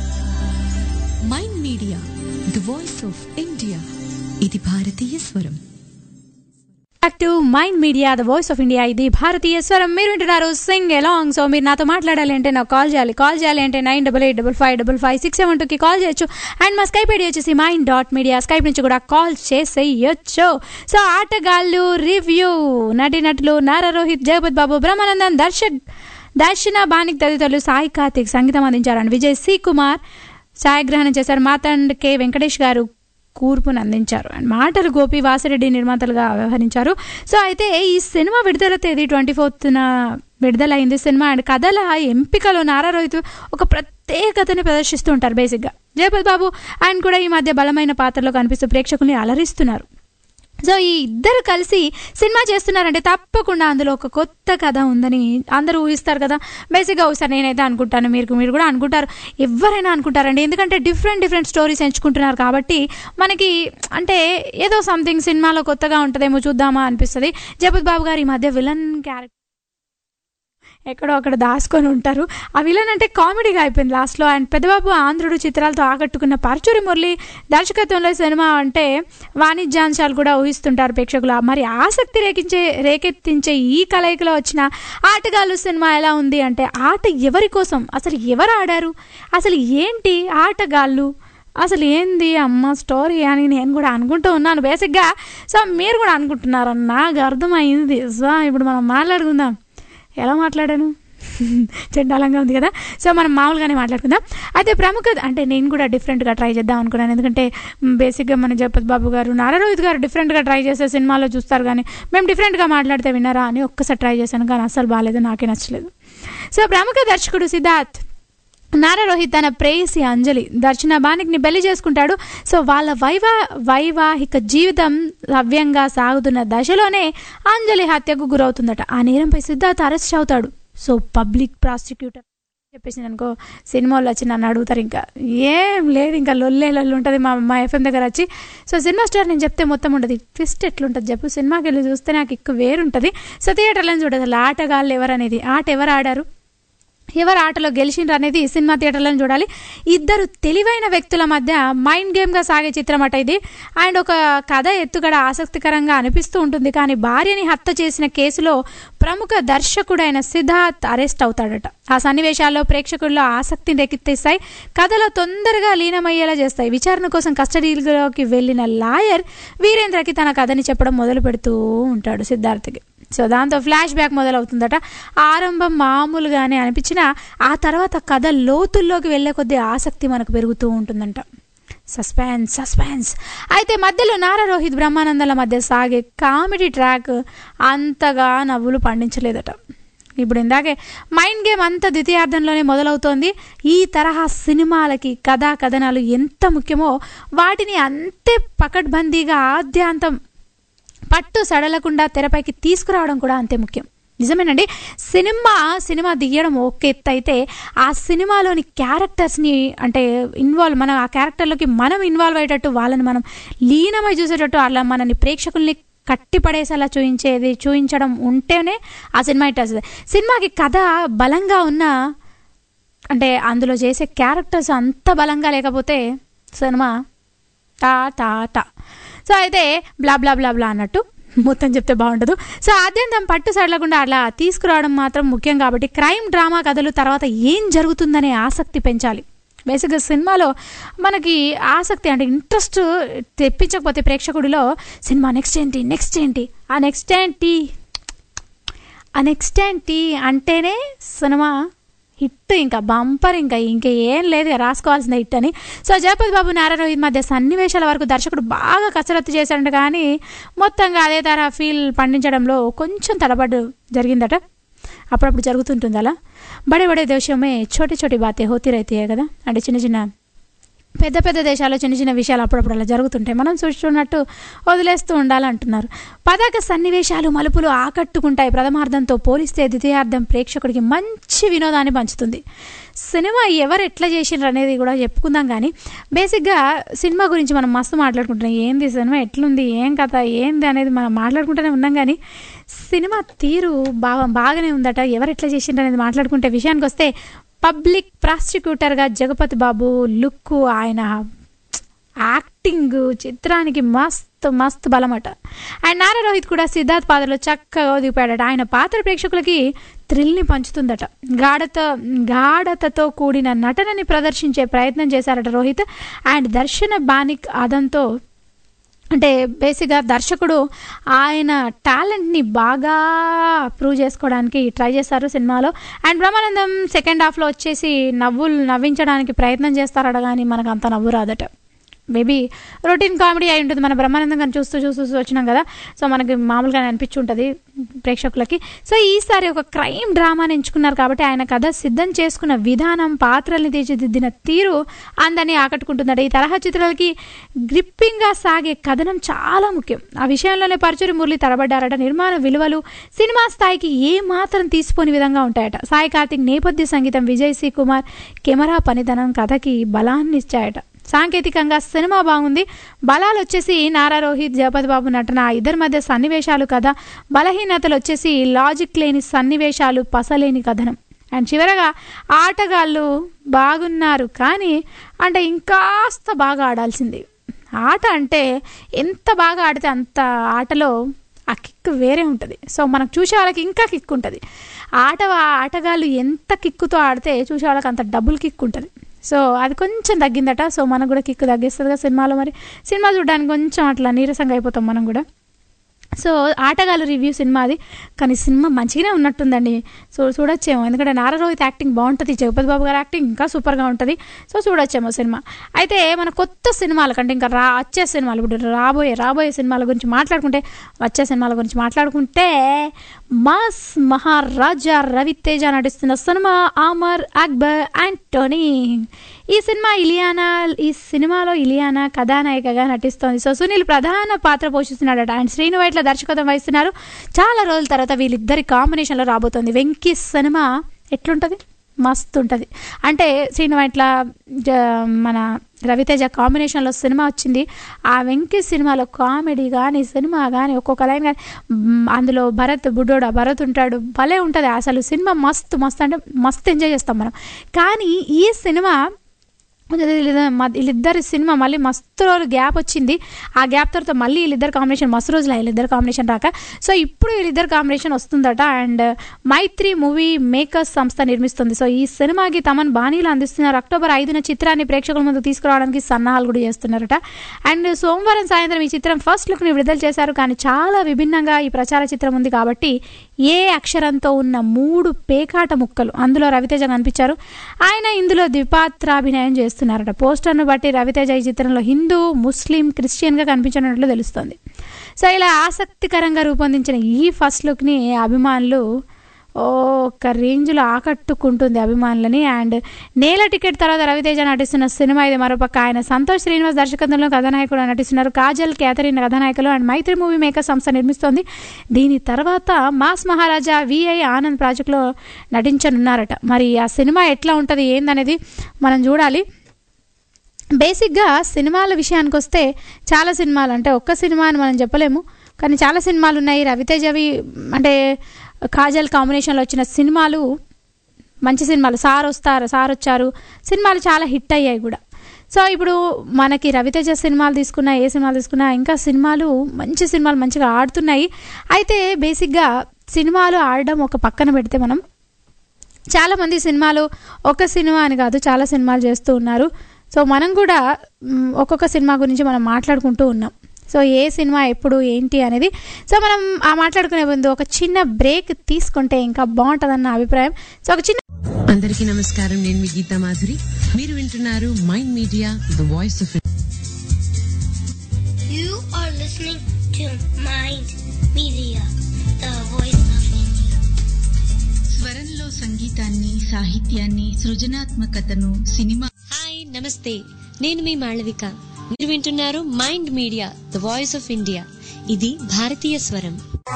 Mind media the voice of India ఇది భారతీయ స్వరం back to mind media the voice of India ఇది భారతీయ స్వరం మీరు వింటున్నారు సింగ్ ఎలాంగ్ సో మీరు నాతో మాట్లాడాలి అంటే నాకు కాల్ చేయాలి కాల్ చేయాలి అంటే nine double eight double five double five six seven టూకి కాల్ చేయొచ్చు అండ్ మా స్కైప్ ఐడి వచ్చేసి మైండ్ డాట్ మీడియా స్కైప్ నుంచి కూడా కాల్ చేసేయచ్చు సో ఆటగాళ్ళు రివ్యూ నటీనటులు నారా రోహిత్ జగపత్ బాబు బ్రహ్మానందన్ దర్శక్ దర్శన బానిక్ తదితరులు సాయి కార్తిక్ సంగీతం అందించారు అండ్ విజయ్ సి కుమార్ ఛాయాగ్రహణం చేశారు మాతండ్ కె వెంకటేష్ గారు కూర్పును అందించారు అండ్ మాటలు గోపి వాసిరెడ్డి నిర్మాతలుగా వ్యవహరించారు సో అయితే ఈ సినిమా విడుదల తేదీ ట్వంటీ ఫోర్త్న విడుదలైంది సినిమా అండ్ కథల ఎంపికలో నారా రోహిత్ ఒక ప్రత్యేకతని ప్రదర్శిస్తూ ఉంటారు బేసిక్గా జయపత్ బాబు ఆయన కూడా ఈ మధ్య బలమైన పాత్రలో కనిపిస్తూ ప్రేక్షకుల్ని అలరిస్తున్నారు సో ఈ ఇద్దరు కలిసి సినిమా చేస్తున్నారంటే తప్పకుండా అందులో ఒక కొత్త కథ ఉందని అందరూ ఊహిస్తారు కదా బేసిక్గా ఊహిస్తారు నేనైతే అనుకుంటాను మీరు మీరు కూడా అనుకుంటారు ఎవరైనా అనుకుంటారండి ఎందుకంటే డిఫరెంట్ డిఫరెంట్ స్టోరీస్ ఎంచుకుంటున్నారు కాబట్టి మనకి అంటే ఏదో సంథింగ్ సినిమాలో కొత్తగా ఉంటుందేమో చూద్దామా అనిపిస్తుంది జగపత్ బాబు గారు ఈ మధ్య విలన్ క్యారెక్టర్ ఎక్కడో అక్కడ దాచుకొని ఉంటారు ఆ విలన్ అంటే కామెడీగా అయిపోయింది లాస్ట్లో అండ్ పెద్దబాబు ఆంధ్రుడు చిత్రాలతో ఆకట్టుకున్న పరచూరి మురళి దర్శకత్వంలో సినిమా అంటే వాణిజ్యాంశాలు కూడా ఊహిస్తుంటారు ప్రేక్షకులు మరి ఆసక్తి రేకించే రేకెత్తించే ఈ కలయికలో వచ్చిన ఆటగాళ్ళు సినిమా ఎలా ఉంది అంటే ఆట ఎవరి కోసం అసలు ఎవరు ఆడారు అసలు ఏంటి ఆటగాళ్ళు అసలు ఏంది అమ్మ స్టోరీ అని నేను కూడా అనుకుంటూ ఉన్నాను బేసిక్గా సో మీరు కూడా అనుకుంటున్నారని నాకు అర్థమైంది సో ఇప్పుడు మనం మాట్లాడుకుందాం ఎలా మాట్లాడాను చండాలంగా ఉంది కదా సో మనం మామూలుగానే మాట్లాడుకుందాం అయితే ప్రముఖ అంటే నేను కూడా డిఫరెంట్గా ట్రై చేద్దాం అనుకున్నాను ఎందుకంటే బేసిక్గా మన జగపత్ బాబు గారు నారా రోహిత్ గారు డిఫరెంట్గా ట్రై చేసే సినిమాలో చూస్తారు కానీ మేము డిఫరెంట్గా మాట్లాడితే విన్నారా అని ఒక్కసారి ట్రై చేశాను కానీ అస్సలు బాగాలేదు నాకే నచ్చలేదు సో ప్రముఖ దర్శకుడు సిద్ధార్థ్ నారా రోహిత్ తన ప్రేయసి అంజలి దర్శన బానిక్ని పెళ్లి చేసుకుంటాడు సో వాళ్ళ వైవా వైవాహిక జీవితం సవ్యంగా సాగుతున్న దశలోనే అంజలి హత్యకు గురవుతుందట ఆ నేరంపై సిద్ధార్థ్ అరెస్ట్ అవుతాడు సో పబ్లిక్ ప్రాసిక్యూటర్ చెప్పేసి అనుకో సినిమాలో వచ్చి నన్ను అడుగుతారు ఇంకా ఏం లేదు ఇంకా లొల్లే లొల్లు ఉంటుంది మా మా ఎఫ్ఎం దగ్గర వచ్చి సో సినిమా స్టార్ నేను చెప్తే మొత్తం ఉంటుంది ట్విస్ట్ ఎట్లుంటుంది చెప్పు సినిమాకి వెళ్ళి చూస్తే నాకు ఎక్కువ వేరుంటుంది సో థియేటర్లో చూడదు అసలు ఆటగాళ్ళు ఎవరు అనేది ఆట ఎవరు ఆడారు ఎవరు ఆటలో గెలిచిండ్రు అనేది సినిమా థియేటర్లో చూడాలి ఇద్దరు తెలివైన వ్యక్తుల మధ్య మైండ్ గేమ్గా సాగే చిత్రం అట ఇది అండ్ ఒక కథ ఎత్తుగడ ఆసక్తికరంగా అనిపిస్తూ ఉంటుంది కానీ భార్యని హత్య చేసిన కేసులో ప్రముఖ దర్శకుడైన సిద్ధార్థ్ అరెస్ట్ అవుతాడట ఆ సన్నివేశాల్లో ప్రేక్షకుల్లో ఆసక్తిని రేకెత్తిస్తాయి కథలో తొందరగా లీనమయ్యేలా చేస్తాయి విచారణ కోసం కస్టడీలోకి వెళ్ళిన లాయర్ వీరేంద్రకి తన కథని చెప్పడం మొదలు పెడుతూ ఉంటాడు సిద్ధార్థకి సో దాంతో ఫ్లాష్ బ్యాక్ మొదలవుతుందట ఆరంభం మామూలుగానే అనిపించిన ఆ తర్వాత కథ లోతుల్లోకి వెళ్ళే కొద్దీ ఆసక్తి మనకు పెరుగుతూ ఉంటుందంట సస్పెన్స్ సస్పెన్స్ అయితే మధ్యలో నారా రోహిత్ బ్రహ్మానందాల మధ్య సాగే కామెడీ ట్రాక్ అంతగా నవ్వులు పండించలేదట ఇప్పుడు ఇందాకే మైండ్ గేమ్ అంత ద్వితీయార్థంలోనే మొదలవుతోంది ఈ తరహా సినిమాలకి కథా కథనాలు ఎంత ముఖ్యమో వాటిని అంతే పకడ్బందీగా ఆద్యాంతం పట్టు సడలకుండా తెరపైకి తీసుకురావడం కూడా అంతే ముఖ్యం నిజమేనండి సినిమా సినిమా దిగడం ఒక ఎత్తు అయితే ఆ సినిమాలోని క్యారెక్టర్స్ని అంటే ఇన్వాల్వ్ మనం ఆ క్యారెక్టర్లోకి మనం ఇన్వాల్వ్ అయ్యేటట్టు వాళ్ళని మనం లీనమై చూసేటట్టు అలా మనని ప్రేక్షకుల్ని కట్టిపడేసేలా చూయించేది చూయించడం ఉంటేనే ఆ సినిమా హిట్ వస్తుంది సినిమాకి కథ బలంగా ఉన్న అంటే అందులో చేసే క్యారెక్టర్స్ అంత బలంగా లేకపోతే సినిమా టా టా టా సో అయితే బ్లా బ్లా బ్లా బ్లా అన్నట్టు మొత్తం చెప్తే బాగుండదు సో ఆద్యంతం పట్టు సడలకుండా అలా తీసుకురావడం మాత్రం ముఖ్యం కాబట్టి క్రైమ్ డ్రామా కథలు తర్వాత ఏం జరుగుతుందనే ఆసక్తి పెంచాలి బేసిక్గా సినిమాలో మనకి ఆసక్తి అంటే ఇంట్రెస్ట్ తెప్పించకపోతే ప్రేక్షకుడిలో సినిమా నెక్స్ట్ ఏంటి నెక్స్ట్ ఏంటి ఆ నెక్స్ట్ ఏంటి ఆ నెక్స్ట్ ఏంటి అంటేనే సినిమా హిట్ ఇంకా బంపర్ ఇంకా ఇంకా ఏం లేదు ఇక రాసుకోవాల్సిన హిట్ అని సో జగపతి బాబు నారా రోహిత్ మధ్య సన్నివేశాల వరకు దర్శకుడు బాగా కసరత్తు చేశాడు కానీ మొత్తంగా అదే తరహా ఫీల్ పండించడంలో కొంచెం తడబడ్డు జరిగిందట అప్పుడప్పుడు జరుగుతుంటుంది అలా బడే బడే దేశమే చోటి చోటి బాతే హోతీ రైతే కదా అంటే చిన్న చిన్న పెద్ద పెద్ద దేశాల్లో చిన్న చిన్న విషయాలు అప్పుడప్పుడు అలా జరుగుతుంటాయి మనం చూస్తున్నట్టు వదిలేస్తూ ఉండాలంటున్నారు పతాక సన్నివేశాలు మలుపులు ఆకట్టుకుంటాయి ప్రథమార్థంతో పోలిస్తే ద్వితీయార్థం ప్రేక్షకుడికి మంచి వినోదాన్ని పంచుతుంది సినిమా ఎవరు ఎట్లా చేసిండ్రు అనేది కూడా చెప్పుకుందాం కానీ బేసిక్గా సినిమా గురించి మనం మస్తు మాట్లాడుకుంటున్నాం ఏంది సినిమా ఎట్లుంది ఏం కథ ఏంది అనేది మనం మాట్లాడుకుంటూనే ఉన్నాం కానీ సినిమా తీరు బాగా బాగానే ఉందట ఎవరు ఎట్లా చేసిండ్రు అనేది మాట్లాడుకుంటే విషయానికి వస్తే పబ్లిక్ ప్రాసిక్యూటర్గా జగపతి బాబు లుక్ ఆయన యాక్టింగ్ చిత్రానికి మస్త్ మస్త్ బలమట అండ్ నారా రోహిత్ కూడా సిద్ధార్థ్ పాత్రలో చక్కగా దిగిపోయాడట ఆయన పాత్ర ప్రేక్షకులకి థ్రిల్ని పంచుతుందట గాఢత గాఢతతో కూడిన నటనని ప్రదర్శించే ప్రయత్నం చేశారట రోహిత్ అండ్ దర్శన బానిక్ అదంతో అంటే బేసిక్గా దర్శకుడు ఆయన టాలెంట్ని బాగా ప్రూవ్ చేసుకోవడానికి ట్రై చేస్తారు సినిమాలో అండ్ బ్రహ్మానందం సెకండ్ హాఫ్లో వచ్చేసి నవ్వులు నవ్వించడానికి ప్రయత్నం చేస్తారట కానీ మనకు అంత నవ్వు రాదట మేబీ రొటీన్ కామెడీ అయి ఉంటుంది మన బ్రహ్మానందం గారిని చూస్తూ చూస్తూ చూస్తూ వచ్చినాం కదా సో మనకి మామూలుగానే అనిపించుంటుంది ప్రేక్షకులకి సో ఈసారి ఒక క్రైమ్ డ్రామాని ఎంచుకున్నారు కాబట్టి ఆయన కథ సిద్ధం చేసుకున్న విధానం పాత్రల్ని తీర్చిదిద్దిన తీరు అందరినీ ఆకట్టుకుంటుందట ఈ తరహా చిత్రాలకి గ్రిప్పింగ్గా సాగే కథనం చాలా ముఖ్యం ఆ విషయంలోనే పరచూరి మురళి తడబడ్డారట నిర్మాణ విలువలు సినిమా స్థాయికి ఏ మాత్రం తీసిపోని విధంగా ఉంటాయట సాయి కార్తిక్ నేపథ్య సంగీతం విజయ్ సి కుమార్ కెమెరా పనితనం కథకి బలాన్ని ఇచ్చాయట సాంకేతికంగా సినిమా బాగుంది బలాలు వచ్చేసి నారా రోహిత్ జగపతి బాబు నటన ఆ ఇద్దరి మధ్య సన్నివేశాలు కథ బలహీనతలు వచ్చేసి లాజిక్ లేని సన్నివేశాలు పసలేని కథనం అండ్ చివరగా ఆటగాళ్ళు బాగున్నారు కానీ అంటే ఇంకాస్త బాగా ఆడాల్సింది ఆట అంటే ఎంత బాగా ఆడితే అంత ఆటలో ఆ కిక్ వేరే ఉంటుంది సో మనకు చూసే వాళ్ళకి ఇంకా కిక్ ఉంటుంది ఆట ఆటగాళ్ళు ఎంత కిక్కుతో ఆడితే చూసే వాళ్ళకి అంత డబుల్ కిక్ ఉంటుంది సో అది కొంచెం తగ్గిందట సో మనకు కూడా కిక్ తగ్గిస్తుంది కదా సినిమాలో మరి సినిమా చూడడానికి కొంచెం అట్లా నీరసంగా అయిపోతాం మనం కూడా సో ఆటగాళ్ళు రివ్యూ సినిమా అది కానీ సినిమా మంచిగానే ఉన్నట్టుందండి సో చూడొచ్చేమో ఎందుకంటే నారా రోహిత్ యాక్టింగ్ బాగుంటుంది జగపతి బాబు గారి యాక్టింగ్ ఇంకా సూపర్గా ఉంటుంది సో చూడొచ్చేమో సినిమా అయితే మన కొత్త సినిమాల కంటే ఇంకా రా వచ్చే సినిమాలు ఇప్పుడు రాబోయే రాబోయే సినిమాల గురించి మాట్లాడుకుంటే వచ్చే సినిమాల గురించి మాట్లాడుకుంటే మాస్ మహారాజా రవితేజ నటిస్తున్న సినిమా ఆమర్ అక్బర్ యాంటోనీ ఈ సినిమా ఇలియానా ఈ సినిమాలో ఇలియానా కథానాయికగా నటిస్తోంది సో సునీల్ ప్రధాన పాత్ర పోషిస్తున్నాడట అండ్ శ్రీను వైట్ల దర్శకత్వం వహిస్తున్నారు చాలా రోజుల తర్వాత వీళ్ళిద్దరి కాంబినేషన్లో రాబోతోంది వెంకీ సినిమా ఎట్లుంటుంది మస్తు ఉంటుంది అంటే సినిమా ఇట్లా జ- మన రవితేజ కాంబినేషన్లో సినిమా వచ్చింది ఆ వెంకీ సినిమాలో కామెడీ కానీ సినిమా కానీ ఒక్కొక్క లైన్ కానీ మ్, అందులో భరత్ బుడ్డోడు ఆ భరత్ ఉంటాడు భలే ఉంటుంది అసలు సినిమా మస్తు మస్తు అంటే మస్తు ఎంజాయ్ చేస్తాం మనం కానీ ఈ సినిమా కొంచెం వీళ్ళిద్దరు- మ- వీళ్ళిద్దరి సినిమా మళ్ళీ మస్తు రోజులు గ్యాప్ వచ్చింది ఆ గ్యాప్ తర్వాత మళ్ళీ వీళ్ళిద్దరు కాంబినేషన్ మస్తు రోజులు వీళ్ళిద్దరు కాంబినేషన్ రాక సో ఇప్పుడు వీళ్ళిద్దరు కాంబినేషన్ వస్తుందట అండ్ మైత్రి మూవీ మేకర్స్ సంస్థ నిర్మిస్తుంది సో ఈ సినిమాకి తమన్ బాణీలు అందిస్తున్నారు అక్టోబర్ ఐదున చిత్రాన్ని ప్రేక్షకుల ముందు తీసుకురావడానికి సన్నాహాలు కూడా చేస్తున్నారట అండ్ సోమవారం సాయంత్రం ఈ చిత్రం ఫస్ట్ లుక్ని విడుదల చేశారు కానీ చాలా విభిన్నంగా ఈ ప్రచార చిత్రం ఉంది కాబట్టి ఏ అక్షరంతో ఉన్న మూడు పేకాట ముక్కలు అందులో రవితేజ కనిపించారు ఆయన ఇందులో ద్విపాత్రాభినయం చేస్తున్నారట పోస్టర్ను బట్టి రవితేజ ఈ చిత్రంలో హిందూ ముస్లిం క్రిస్టియన్గా కనిపించినట్లు తెలుస్తోంది సో ఇలా ఆసక్తికరంగా రూపొందించిన ఈ ఫస్ట్ లుక్ని అభిమానులు ఓ ఒక రేంజ్లో ఆకట్టుకుంటుంది అభిమానులని అండ్ నేల టికెట్ తర్వాత రవితేజ నటిస్తున్న సినిమా ఇది మరోపక్క ఆయన సంతోష్ శ్రీనివాస్ దర్శకత్వంలో కథానాయకుడు నటిస్తున్నారు కాజల్ క్యాథరిన్ కథానాయకులు అండ్ మైత్రి మూవీ మేకర్ సంస్థ నిర్మిస్తోంది దీని తర్వాత మాస్ మహారాజా విఐ ఆనంద్ ప్రాజెక్టులో నటించనున్నారట మరి ఆ సినిమా ఎట్లా ఉంటుంది ఏందనేది మనం చూడాలి బేసిక్గా సినిమాల విషయానికి వస్తే చాలా సినిమాలు అంటే ఒక్క సినిమా అని మనం చెప్పలేము కానీ చాలా సినిమాలు ఉన్నాయి రవితేజవి అంటే కాజల్ కాంబినేషన్లో వచ్చిన సినిమాలు మంచి సినిమాలు సార్ వస్తారు సార్ వచ్చారు సినిమాలు చాలా హిట్ అయ్యాయి కూడా సో ఇప్పుడు మనకి రవితేజ సినిమాలు తీసుకున్నా ఏ సినిమాలు తీసుకున్నా ఇంకా సినిమాలు మంచి సినిమాలు మంచిగా ఆడుతున్నాయి అయితే బేసిక్గా సినిమాలు ఆడడం ఒక పక్కన పెడితే మనం చాలామంది సినిమాలు ఒక సినిమా అని కాదు చాలా సినిమాలు చేస్తూ ఉన్నారు సో మనం కూడా మ్, ఒక్కొక్క సినిమా గురించి మనం మాట్లాడుకుంటూ ఉన్నాం సో ఏ సినిమా ఎప్పుడు ఏంటి అనేది సో మనం ఆ మాట్లాడుకునే ముందు ఒక చిన్న బ్రేక్ తీసుకుంటే ఇంకా బాగుంటుందన్న అభిప్రాయం సో ఒక చిన్న అందరికీ నమస్కారం నేను మీ గీతా మాధురి మీరు వింటున్నారు mind media the voice of You are listening to Mind Media, the voice of India. స్వరంలో సంగీతాన్ని సాహిత్యాన్ని సృజనాత్మకతను సినిమా హాయ్ నమస్తే నేను మీ మాళవిక మీరు వింటున్నారు mind media the voice of India ఇది భారతీయ స్వరం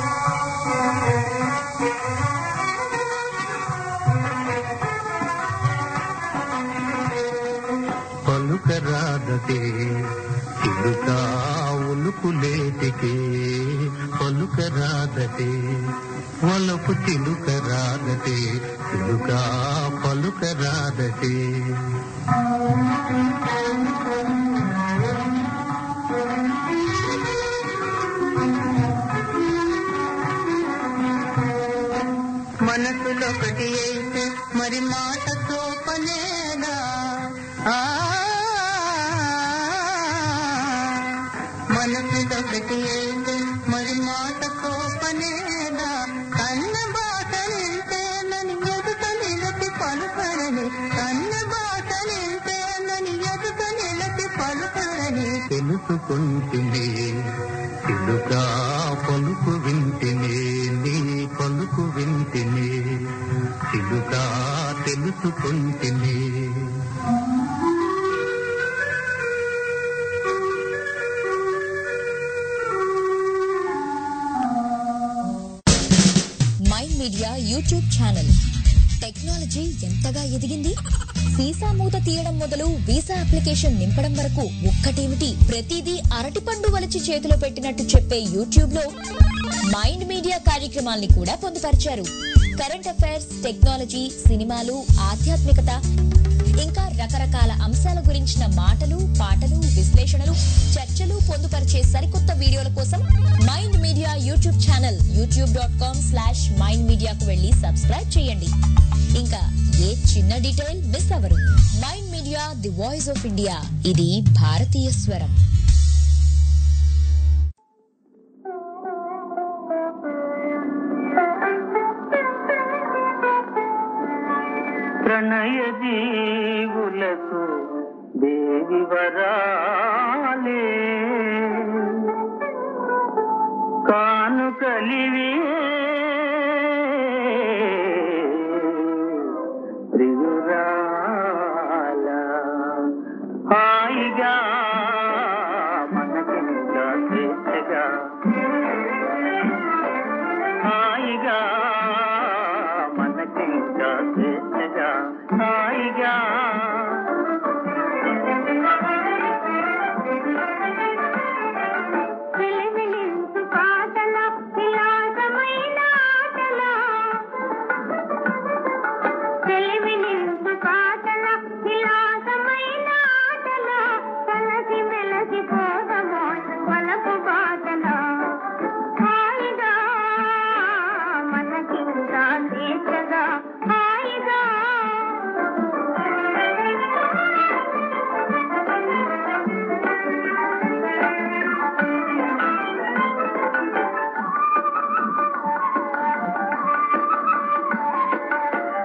పలుకరాదటే చిలుక ఉలుకులేటికే పలుకరాదటే వలపు చిలుకరాదటే చిలుక పలుకరాదటే మనసులొకటి అయితే మరి మాటతో పనేనా ఆ, మనసులొకటి అయితే మరి మాటతో పనేనా కన్న బాట నింటేనని ఎదుట నిలపి పలుకరని కన్న బాట నింటేనని ఎదుట నిలపి పలుకరని తెలుసుకుంటుంది చిలుక పలుకు వింటినే నీ పలుకు వింటినే చిలుక తెలుసుకుంటినే mind media YouTube channel technology ఎంతగా ఎదిగింది వీసా మూత తీయడం మొదలు వీసా అప్లికేషన్ నింపడం వరకు ఒక్కటేమిటి ప్రతిదీ అరటిపండు వలిచి చేతిలో పెట్టినట్టు చెప్పే యూట్యూబ్ లో మైండ్ మీడియా కార్యక్రమాల్ని కూడా పొందుపరిచారు కరెంట్ అఫైర్స్ టెక్నాలజీ సినిమాలు ఆధ్యాత్మికత ఇంకా రకరకాల అంశాల గురించిన మాటలు పాటలు విశ్లేషణలు చర్చలు పొందుపరిచే సరికొత్త వీడియోల కోసం mind media YouTube channel YouTube dot com slash mind మీడియాకు వెళ్లి సబ్స్క్రైబ్ చేయండి ఇంకా ఏ చిన్న డీటెయిల్ మిస్ అవ్వరు mind media the voice of India ఇది భారతీయ స్వరం ప్రణయ జీవులకు దేవి వరాలే కానుకలివే ప్రియురాల హాయిగా మనకింకా స్వేచ్ఛగా హాయిగా మనకింకా స్వేచ్ఛగా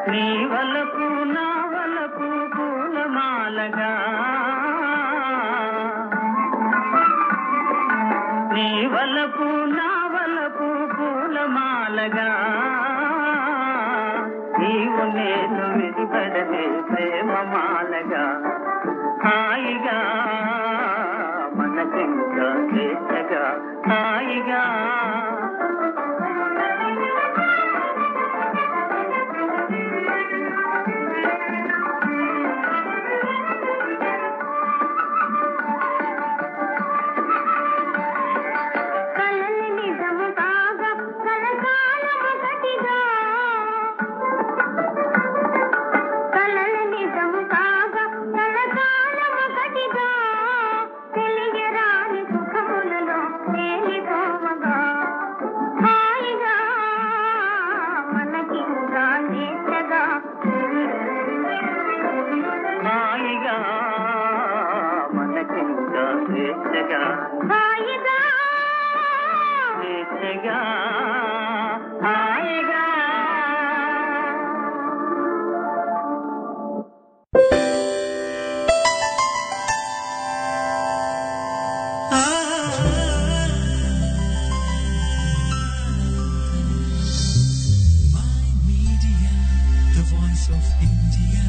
నీ వలపు నా వలపు పూలమాలగా నీ వలపు నా వలపు పూలమాలగా నీవు నేను విడిపడనే ప్రేమమాలగా హాయిగా మనకింకా స్వేచ్ఛగా హాయిగా కలలు నిజము కాగా కలకాలము గతిగా కలలు నిజము కాగా కలకాలము గతిగా తెలియరాని సుఖములలో తేలిపోవగా హాయిగా మనకింకా నేర్చగా హాయిగా మనకింకా స్వేచ్ఛగా హాయిగా స్వేచ్ఛగా హాయిగా Media, the voice of India.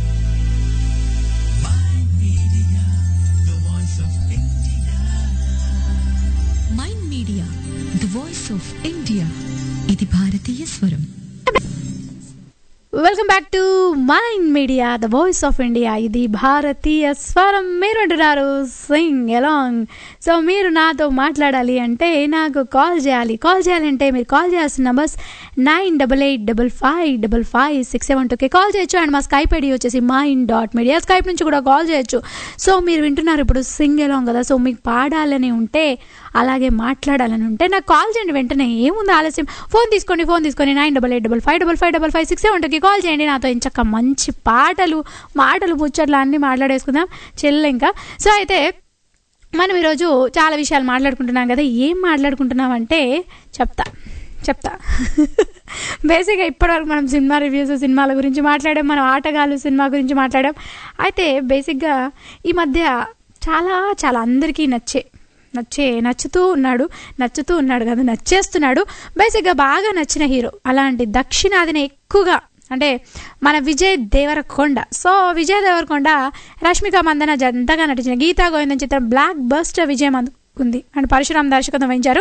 Mind Media, the voice of India. Mind media the voice of India ఇది భారతీయ స్వరం welcome back to mind media the voice of India ఇది భారతీయ స్వరం మీరు అంటున్నారు సింగ్ ఎలాంగ్ సో మీరు నాతో మాట్లాడాలి అంటే నాకు కాల్ చేయాలి కాల్ చేయాలంటే మీరు కాల్ చేయాల్సిన numbers nine double eight double five double five six seven టూకి కాల్ చేయొచ్చు అండ్ మా స్కైప్ ఐడి వచ్చేసి మైండ్ డాట్ మీడియా స్కైప్ నుంచి కూడా కాల్ చేయొచ్చు సో మీరు వింటున్నారు ఇప్పుడు సింగ్ ఎలాంగ్ కదా సో మీకు పాడాలని ఉంటే అలాగే మాట్లాడాలని ఉంటే నాకు కాల్ చేయండి వెంటనే ఏముంది ఆలస్యం ఫోన్ తీసుకోండి ఫోన్ తీసుకొని nine double eight double five double five double five six seven టూకి కాల్ చేయండి నాతో ఇంచక్క మంచి పాటలు మాటలు ముచ్చట్లు అన్నీ మాట్లాడేసుకుందాం చెల్లె ఇంకా సో అయితే మనం ఈరోజు చాలా విషయాలు మాట్లాడుకుంటున్నాం కదా ఏం మాట్లాడుకుంటున్నాం అంటే చెప్తా చెప్తా బేసిక్గా ఇప్పటివరకు మనం సినిమా రివ్యూస్ సినిమాల గురించి మాట్లాడాం మనం ఆటగాళ్ళు సినిమా గురించి మాట్లాడాం అయితే బేసిక్గా ఈ మధ్య చాలా చాలా అందరికీ నచ్చే నచ్చే నచ్చుతూ ఉన్నాడు నచ్చుతూ ఉన్నాడు కదా నచ్చేస్తున్నాడు బేసిక్గా బాగా నచ్చిన హీరో అలాంటి దక్షిణాదిని ఎక్కువగా అంటే మన విజయ్ దేవరకొండ సో విజయ్ దేవరకొండ రష్మిక మందన జంతగా నటించిన గీతా గోవిందం చిత్రం బ్లాక్ బస్టర్ విజయం అందుకుంది అండ్ పరశురామ్ దర్శకత్వం వహించారు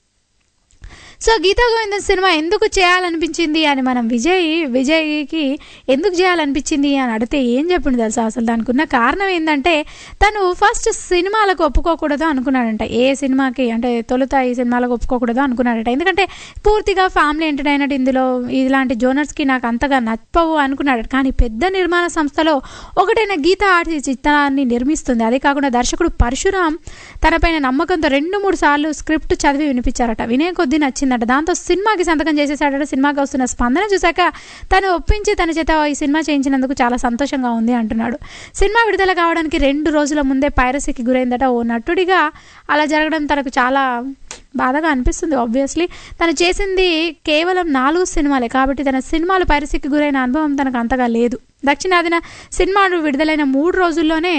సో గీతా గోవిందం సినిమా ఎందుకు చేయాలనిపించింది అని మనం విజయ్ విజయ్కి ఎందుకు చేయాలనిపించింది అని అడిగితే ఏం చెప్పింది తెలుసా అసలు దానికి ఉన్న కారణం ఏంటంటే తను ఫస్ట్ సినిమాలకు ఒప్పుకోకూడదు అనుకున్నాడంట ఏ సినిమాకి అంటే తొలుత ఈ సినిమాలకు ఒప్పుకోకూడదు అనుకున్నాడట ఎందుకంటే పూర్తిగా ఫ్యామిలీ ఎంటర్టైనర్ ఇందులో ఇలాంటి జోనర్స్కి నాకు అంతగా నచ్చవు అనుకున్నాడు కానీ పెద్ద నిర్మాణ సంస్థలో ఒకటైన గీతా ఆర్ట్ ఈ చిత్రాన్ని నిర్మిస్తుంది అదే కాకుండా దర్శకుడు పరశురామ్ తనపైన నమ్మకంతో రెండు మూడు సార్లు స్క్రిప్ట్ చదివి వినిపించారట వినే కొద్దీ నచ్చిందట దాంతో సినిమాకి సంతకం చేసేసాడట సినిమాకి వస్తున్న స్పందన చూశాక తను ఒప్పించి తన చేత ఈ సినిమా చేయించినందుకు చాలా సంతోషంగా ఉంది అంటున్నాడు సినిమా విడుదల కావడానికి రెండు రోజుల ముందే పైరసీకి గురైందట ఓ నటుడిగా అలా జరగడం తనకు చాలా బాధగా అనిపిస్తుంది ఆబ్వియస్లీ తను చేసింది కేవలం నాలుగు సినిమాలే కాబట్టి తన సినిమాలు పైరసీకి గురైన అనుభవం తనకు అంతగా లేదు దక్షిణాదిన సినిమాలు విడుదలైన మూడు రోజుల్లోనే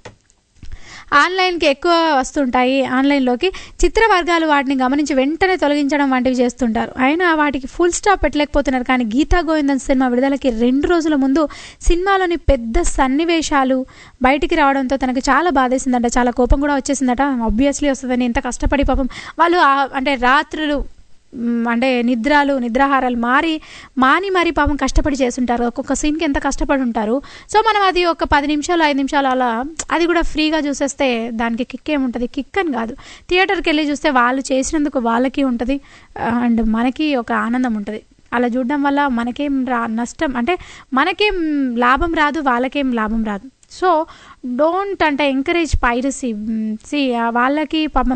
ఆన్లైన్కి ఎక్కువ వస్తుంటాయి ఆన్లైన్లోకి చిత్ర వర్గాలు వాటిని గమనించి వెంటనే తొలగించడం వంటివి చేస్తుంటారు అయినా వాటికి ఫుల్ స్టాప్ పెట్టలేకపోతున్నారు కానీ గీతా గోవిందన్ సినిమా విడుదలకి రెండు రోజుల ముందు సినిమాలోని పెద్ద సన్నివేశాలు బయటికి రావడంతో తనకు చాలా బాధేసిందంట చాలా కోపం కూడా వచ్చేసిందట ఆబ్వియస్లీ వస్తుందని ఎంత కష్టపడి పాపం వాళ్ళు ఆ- అంటే రాత్రులు మ్, అంటే నిద్రాలు నిద్రాహారాలు మారి మాని మారి పాపం కష్టపడి చేస్తుంటారు ఒక్కొక్క సీన్కి ఎంత కష్టపడి ఉంటారు సో మనం అది ఒక పది నిమిషాలు ఐదు నిమిషాలు అలా అది కూడా ఫ్రీగా చూసేస్తే దానికి కిక్ ఏముంటుంది కిక్ అని కాదు థియేటర్కి వెళ్ళి చూస్తే వాళ్ళు చేసినందుకు వాళ్ళకి ఉంటుంది అండ్ మనకి ఒక ఆనందం ఉంటుంది అలా చూడడం వల్ల మనకేం రా నష్టం అంటే మనకేం లాభం రాదు వాళ్ళకేం లాభం రాదు సో డోంట్ అంటే ఎంకరేజ్ పైరసీ సి వాళ్ళకి పాపం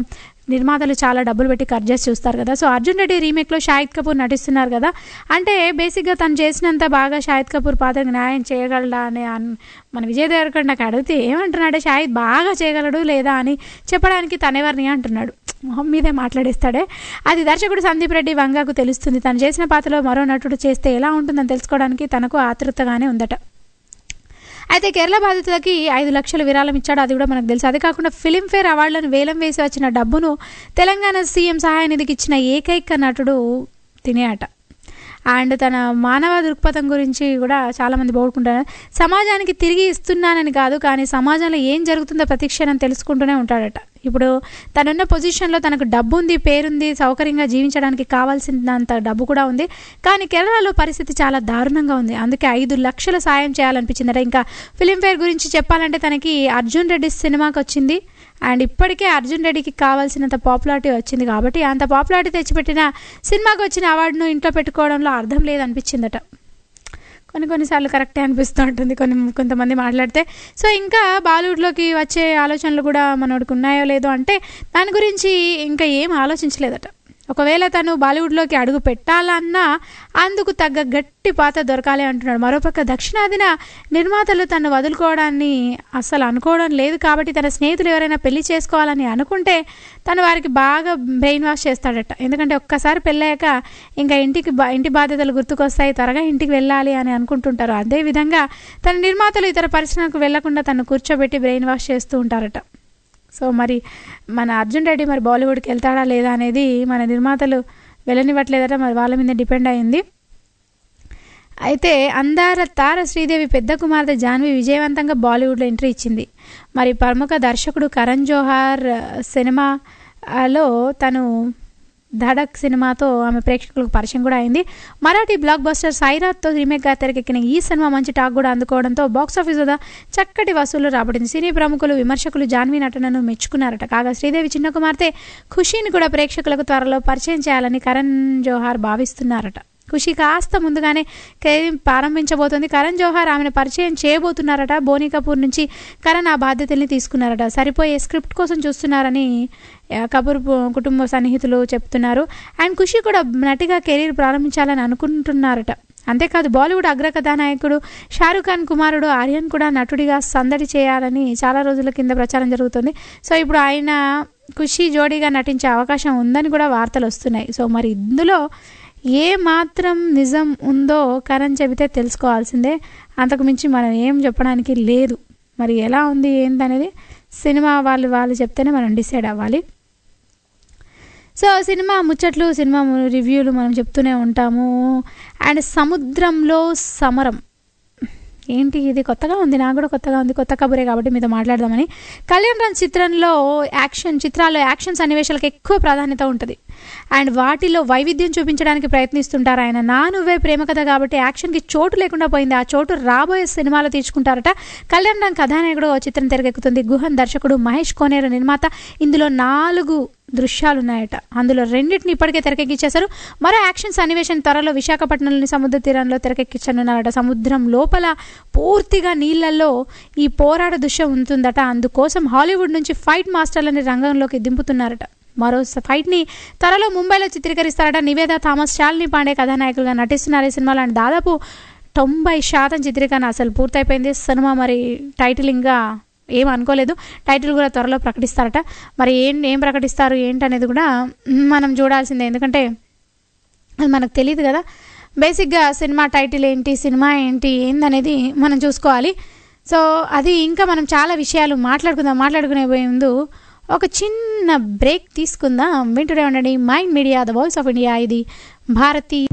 నిర్మాతలు చాలా డబ్బులు పెట్టి కట్ చేసి చూస్తారు కదా సో అర్జున్ రెడ్డి రీమేక్లో షాహిద్ కపూర్ నటిస్తున్నారు కదా అంటే బేసిక్గా తను చేసినంత బాగా షాహిద్ కపూర్ పాత్రకు న్యాయం చేయగలడా అని అన్- మన విజయ్ దేవరకొండకి అడిగితే ఏమంటున్నాడే షాహిద్ బాగా చేయగలడు లేదా అని చెప్పడానికి తనెవరిని అంటున్నాడు మొహం మీదే మాట్లాడేస్తాడే అది దర్శకుడు సందీప్ రెడ్డి వంగాకు తెలుస్తుంది తను చేసిన పాత్రలో మరో నటుడు చేస్తే ఎలా ఉంటుందని తెలుసుకోవడానికి తనకు ఆతృతగానే ఉందట అయితే కేరళ బాధితులకి ఐదు లక్షల విరాళం ఇచ్చాడు అది కూడా మనకు తెలుసు అదే కాకుండా ఫిలింఫేర్ అవార్డులను వేలం వేసి వచ్చిన డబ్బును తెలంగాణ సీఎం సహాయ నిధికి ఇచ్చిన ఏకైక నటుడు తినే అట అండ్ తన మానవ దృక్పథం గురించి కూడా చాలామంది పోగొట్టుకుంటారు సమాజానికి తిరిగి ఇస్తున్నానని కాదు కానీ సమాజంలో ఏం జరుగుతుందో ప్రతిక్షణం తెలుసుకుంటూనే ఉంటాడట ఇప్పుడు తనున్న పొజిషన్లో తనకు డబ్బు ఉంది పేరుంది సౌకర్యంగా జీవించడానికి కావాల్సినంత డబ్బు కూడా ఉంది కానీ కేరళలో పరిస్థితి చాలా దారుణంగా ఉంది అందుకే ఐదు లక్షల సాయం చేయాలనిపించిందట ఇంకా ఫిలింఫేర్ గురించి చెప్పాలంటే తనకి అర్జున్ రెడ్డి సినిమాకి వచ్చింది అండ్ ఇప్పటికే అర్జున్ రెడ్డికి కావాల్సినంత పాపులారిటీ వచ్చింది కాబట్టి అంత పాపులారిటీ తెచ్చిపెట్టిన సినిమాకి వచ్చిన అవార్డును ఇంట్లో పెట్టుకోవడంలో అర్థం లేదనిపించిందట కొన్ని కొన్నిసార్లు కరెక్టే అనిపిస్తూ ఉంటుంది కొన్ని కొంతమంది మాట్లాడితే సో ఇంకా బాలీవుడ్లోకి వచ్చే ఆలోచనలు కూడా మనోడికి ఉన్నాయో లేదో అంటే దాని గురించి ఇంకా ఏం ఆలోచించలేదట ఒకవేళ తను బాలీవుడ్లోకి అడుగు పెట్టాలన్నా అందుకు తగ్గ గట్టి పాత దొరకాలి అంటున్నాడు మరోపక్క దక్షిణాదిన నిర్మాతలు తను వదులుకోవడాన్ని అస్సలు అనుకోవడం లేదు కాబట్టి తన స్నేహితులు ఎవరైనా పెళ్లి చేసుకోవాలని అనుకుంటే తను వారికి బాగా బ్రెయిన్ వాష్ చేస్తాడట ఎందుకంటే ఒక్కసారి పెళ్ళాక ఇంకా ఇంటికి బా- ఇంటి బాధ్యతలు గుర్తుకొస్తాయి త్వరగా ఇంటికి వెళ్ళాలి అని అనుకుంటుంటారు అదేవిధంగా తన నిర్మాతలు ఇతర పరిశ్రమకు వెళ్లకుండా తను కూర్చోబెట్టి బ్రెయిన్ వాష్ చేస్తూ ఉంటారట సో మరి మన అర్జున్ రెడ్డి మరి బాలీవుడ్కి వెళ్తాడా లేదా అనేది మన నిర్మాతలు వెళ్ళనివ్వట్లేదట మరి వాళ్ళ మీద డిపెండ్ అయింది అయితే అందార తార శ్రీదేవి పెద్ద కుమార్తె జాన్వి విజయవంతంగా బాలీవుడ్లో ఎంట్రీ ఇచ్చింది మరి ప్రముఖ దర్శకుడు కరణ్ జోహార్ సినిమాలో తను ధడక్ సినిమాతో ఆమె ప్రేక్షకులకు పరిచయం కూడా అయింది మరాఠీ బ్లాక్ బస్టర్ సైరాత్తో రీమేక్గా తెరకెక్కిన ఈ సినిమా మంచి టాక్ కూడా అందుకోవడంతో బాక్స్ ఆఫీస్ వద్ద చక్కటి వసూళ్లు రాబడింది సినీ ప్రముఖులు విమర్శకులు జాన్వీ నటనను మెచ్చుకున్నారట కాగా శ్రీదేవి చిన్న కుమార్తె ఖుషీని కూడా ప్రేక్షకులకు త్వరలో పరిచయం చేయాలని కరణ్ జోహార్ భావిస్తున్నారట ఖుషి కాస్త ముందుగానే కెరీర్ ప్రారంభించబోతోంది కరణ్ జోహార్ ఆమెను పరిచయం చేయబోతున్నారట బోనీ కపూర్ నుంచి కరణ్ ఆ బాధ్యతల్ని తీసుకున్నారట సరిపోయే స్క్రిప్ట్ కోసం చూస్తున్నారని ఆ, కపూర్ పు- కుటుంబ సన్నిహితులు చెప్తున్నారు అండ్ ఖుషి కూడా నటిగా కెరీర్ ప్రారంభించాలని అనుకుంటున్నారట అంతేకాదు బాలీవుడ్ అగ్ర కథానాయకుడు షారూఖ్ ఖాన్ కుమారుడు ఆర్యన్ కూడా నటుడిగా సందడి చేయాలని చాలా రోజుల కింద ప్రచారం జరుగుతుంది సో ఇప్పుడు ఆయన ఖుషి జోడీగా నటించే అవకాశం ఉందని కూడా వార్తలు వస్తున్నాయి సో మరి ఇందులో ఏ మాత్రం నిజం ఉందో కరణ్ చెబితే తెలుసుకోవాల్సిందే అంతకు మించి మనం ఏం చెప్పడానికి లేదు మరి ఎలా ఉంది ఏంటనేది సినిమా వాళ్ళు వాళ్ళు చెప్తేనే మనం డిసైడ్ అవ్వాలి సో సినిమా ముచ్చట్లు సినిమా ము- రివ్యూలు మనం చెప్తూనే ఉంటాము అండ్ సముద్రంలో సమరం ఏంటి ఇది కొత్తగా ఉంది నాకు కూడా కొత్తగా ఉంది కొత్త కబురే కాబట్టి మీతో మాట్లాడదామని కళ్యాణ్ రాజ్ చిత్రంలో యాక్షన్ చిత్రాల్లో యాక్షన్ సన్నివేశాలకు ఎక్కువ ప్రాధాన్యత ఉంటుంది అండ్ వాటిలో వైవిధ్యం చూపించడానికి ప్రయత్నిస్తుంటారు ఆయన నా నువ్వే ప్రేమ కథ కాబట్టి యాక్షన్కి చోటు లేకుండా పోయింది ఆ చోటు రాబోయే సినిమాలో తీర్చుకుంటారట కళ్యాణ్ రామ్ కథానాయకుడు ఓ చిత్రం తెరకెక్కుతుంది గుహన్ దర్శకుడు మహేష్ కోనేరు నిర్మాత ఇందులో నాలుగు దృశ్యాలు ఉన్నాయట అందులో రెండింటిని ఇప్పటికే తెరకెక్కించేశారు మరో యాక్షన్ సన్నివేశం త్వరలో విశాఖపట్నంలోని సముద్ర తీరంలో తెరకెక్కించనున్నారట సముద్రం లోపల పూర్తిగా నీళ్లలో ఈ పోరాట దృశ్యం ఉంటుందట అందుకోసం హాలీవుడ్ నుంచి ఫైట్ మాస్టర్లని రంగంలోకి దింపుతున్నారట మరో స- ఫైట్ని త్వరలో ముంబైలో చిత్రీకరిస్తారట నివేద థామస్ శాలిని పాండే కథానాయకులుగా నటిస్తున్నారు ఈ సినిమాలో అండ్ దాదాపు తొంభై శాతం చిత్రీకరణ అసలు పూర్తయిపోయింది సినిమా మరి టైటిల్ ఇంకా ఏం అనుకోలేదు టైటిల్ కూడా త్వరలో ప్రకటిస్తారట మరి ఏం ఏం ప్రకటిస్తారు ఏంటనేది కూడా మనం చూడాల్సిందే ఎందుకంటే అది మనకు తెలియదు కదా బేసిక్గా సినిమా టైటిల్ ఏంటి సినిమా ఏంటి ఏందనేది మనం చూసుకోవాలి సో అది ఇంకా మనం చాలా విషయాలు మాట్లాడుకుందాం మాట్లాడుకునే పోయే ముందు ఒక చిన్న బ్రేక్ తీసుకుందాం వింటూనే ఉండండి mind media the voice of India ఇది భారతీయ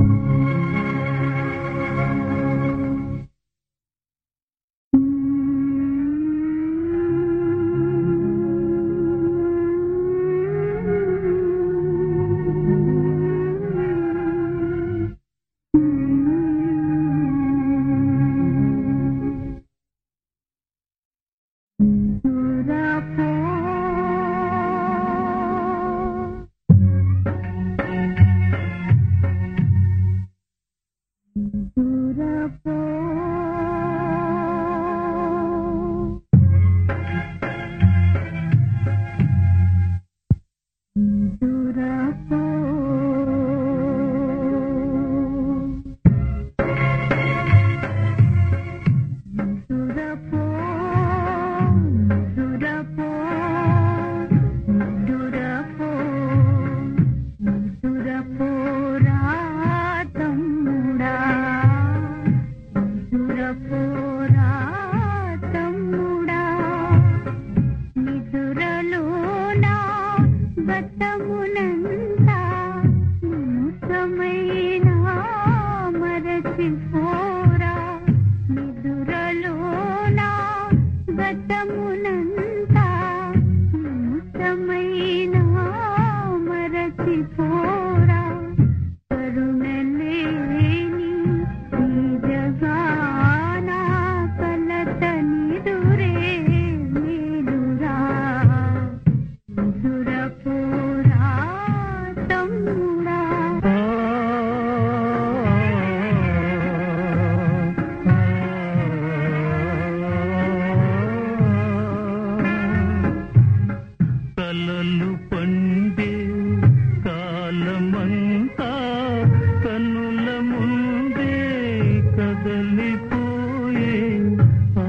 కదలిపోయే ఆ,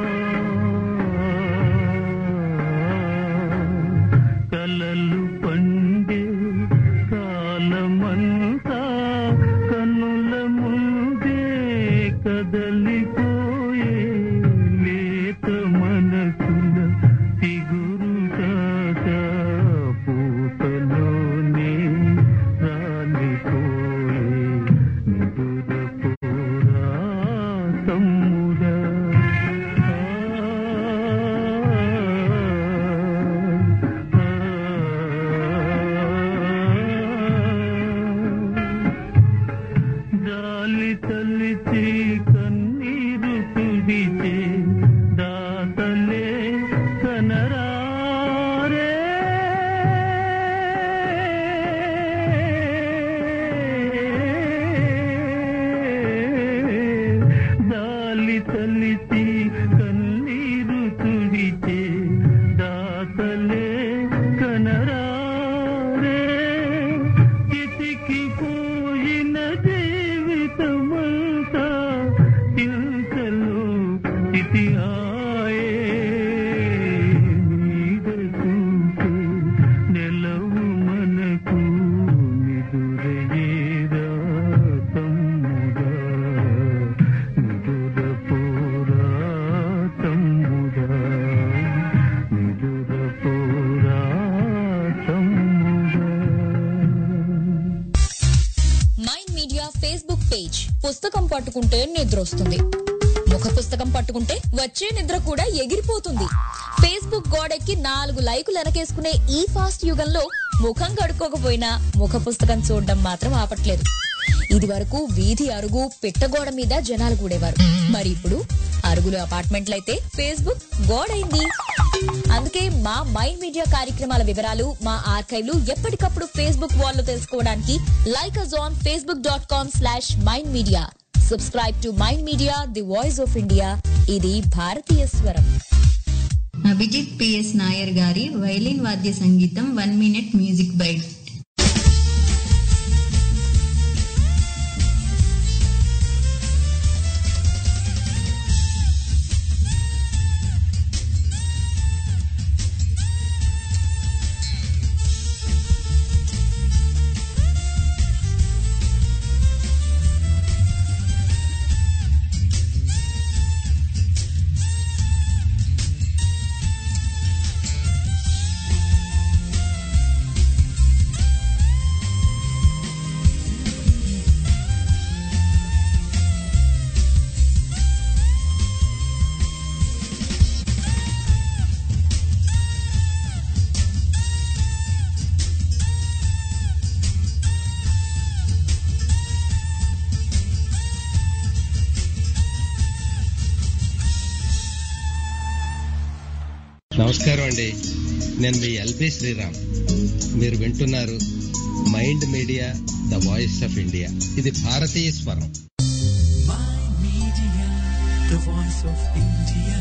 కలలు పండే కాలమంతా కన్నుల ముందే కదలిపోయే లేత మనసుల చిగురు కాక పూతలోనే రాలిపోయే నిదుర పోరా తమ్ముడా జాలి తల్లిచి కన్నీరు తుడిచే దాతలే కనరారే దాలి తల్లిచి కన్నీరు తుడిచే దాతలే కనరారే చితికి పోయిన జీవితమంతా చింతలో చితి ఆయే నీడ చూపే నెలవు మనకు నిదురయేరా తమ్ముడా నిదుర పోరా తమ్ముడా నిదుర పోరా తమ్ముడా మైండ్ మీడియా ఫేస్బుక్ పేజ్ పుస్తకం పట్టుకుంటే నిద్ర వస్తుంది ముఖ పుస్తకం పట్టుకుంటే వచ్చే నిద్ర కూడా ఎగిరిపోతుంది ఫేస్బుక్ గోడెక్కి నాలుగు లైకులు వెనకేసుకునే ఈ ఫాస్ట్ యుగంలో ముఖం కడుక్కోకపోయినా ముఖ పుస్తకం చూడడం మాత్రం ఆపట్లేదు ఇది వరకు వీధి అరుగు పిట్టగోడ మీద జనాలు కూడేవారు మరి ఇప్పుడు అరుగులు అపార్ట్మెంట్లయితే ఫేస్బుక్ గోడైంది అందుకే మా మైండ్ మీడియా కార్యక్రమాల వివరాలు మా ఆర్కైవ్లు ఎప్పటికప్పుడు ఫేస్బుక్ వాల్లో తెలుసుకోవడానికి like us on Facebook dot com slash mind media subscribe to mind media the voice of India ఇది భారతీయ స్వరం అభిజిత్ పిఎస్ నాయర్ గారి వైలిన్ వాద్య సంగీతం వన్ మినిట్ మ్యూజిక్ బైట్ నమస్కారం అండి నేను మీ ఎల్బి శ్రీరామ్ మీరు వింటున్నారు mind media the voice of India ఇది భారతీయ స్వరం the voice of India.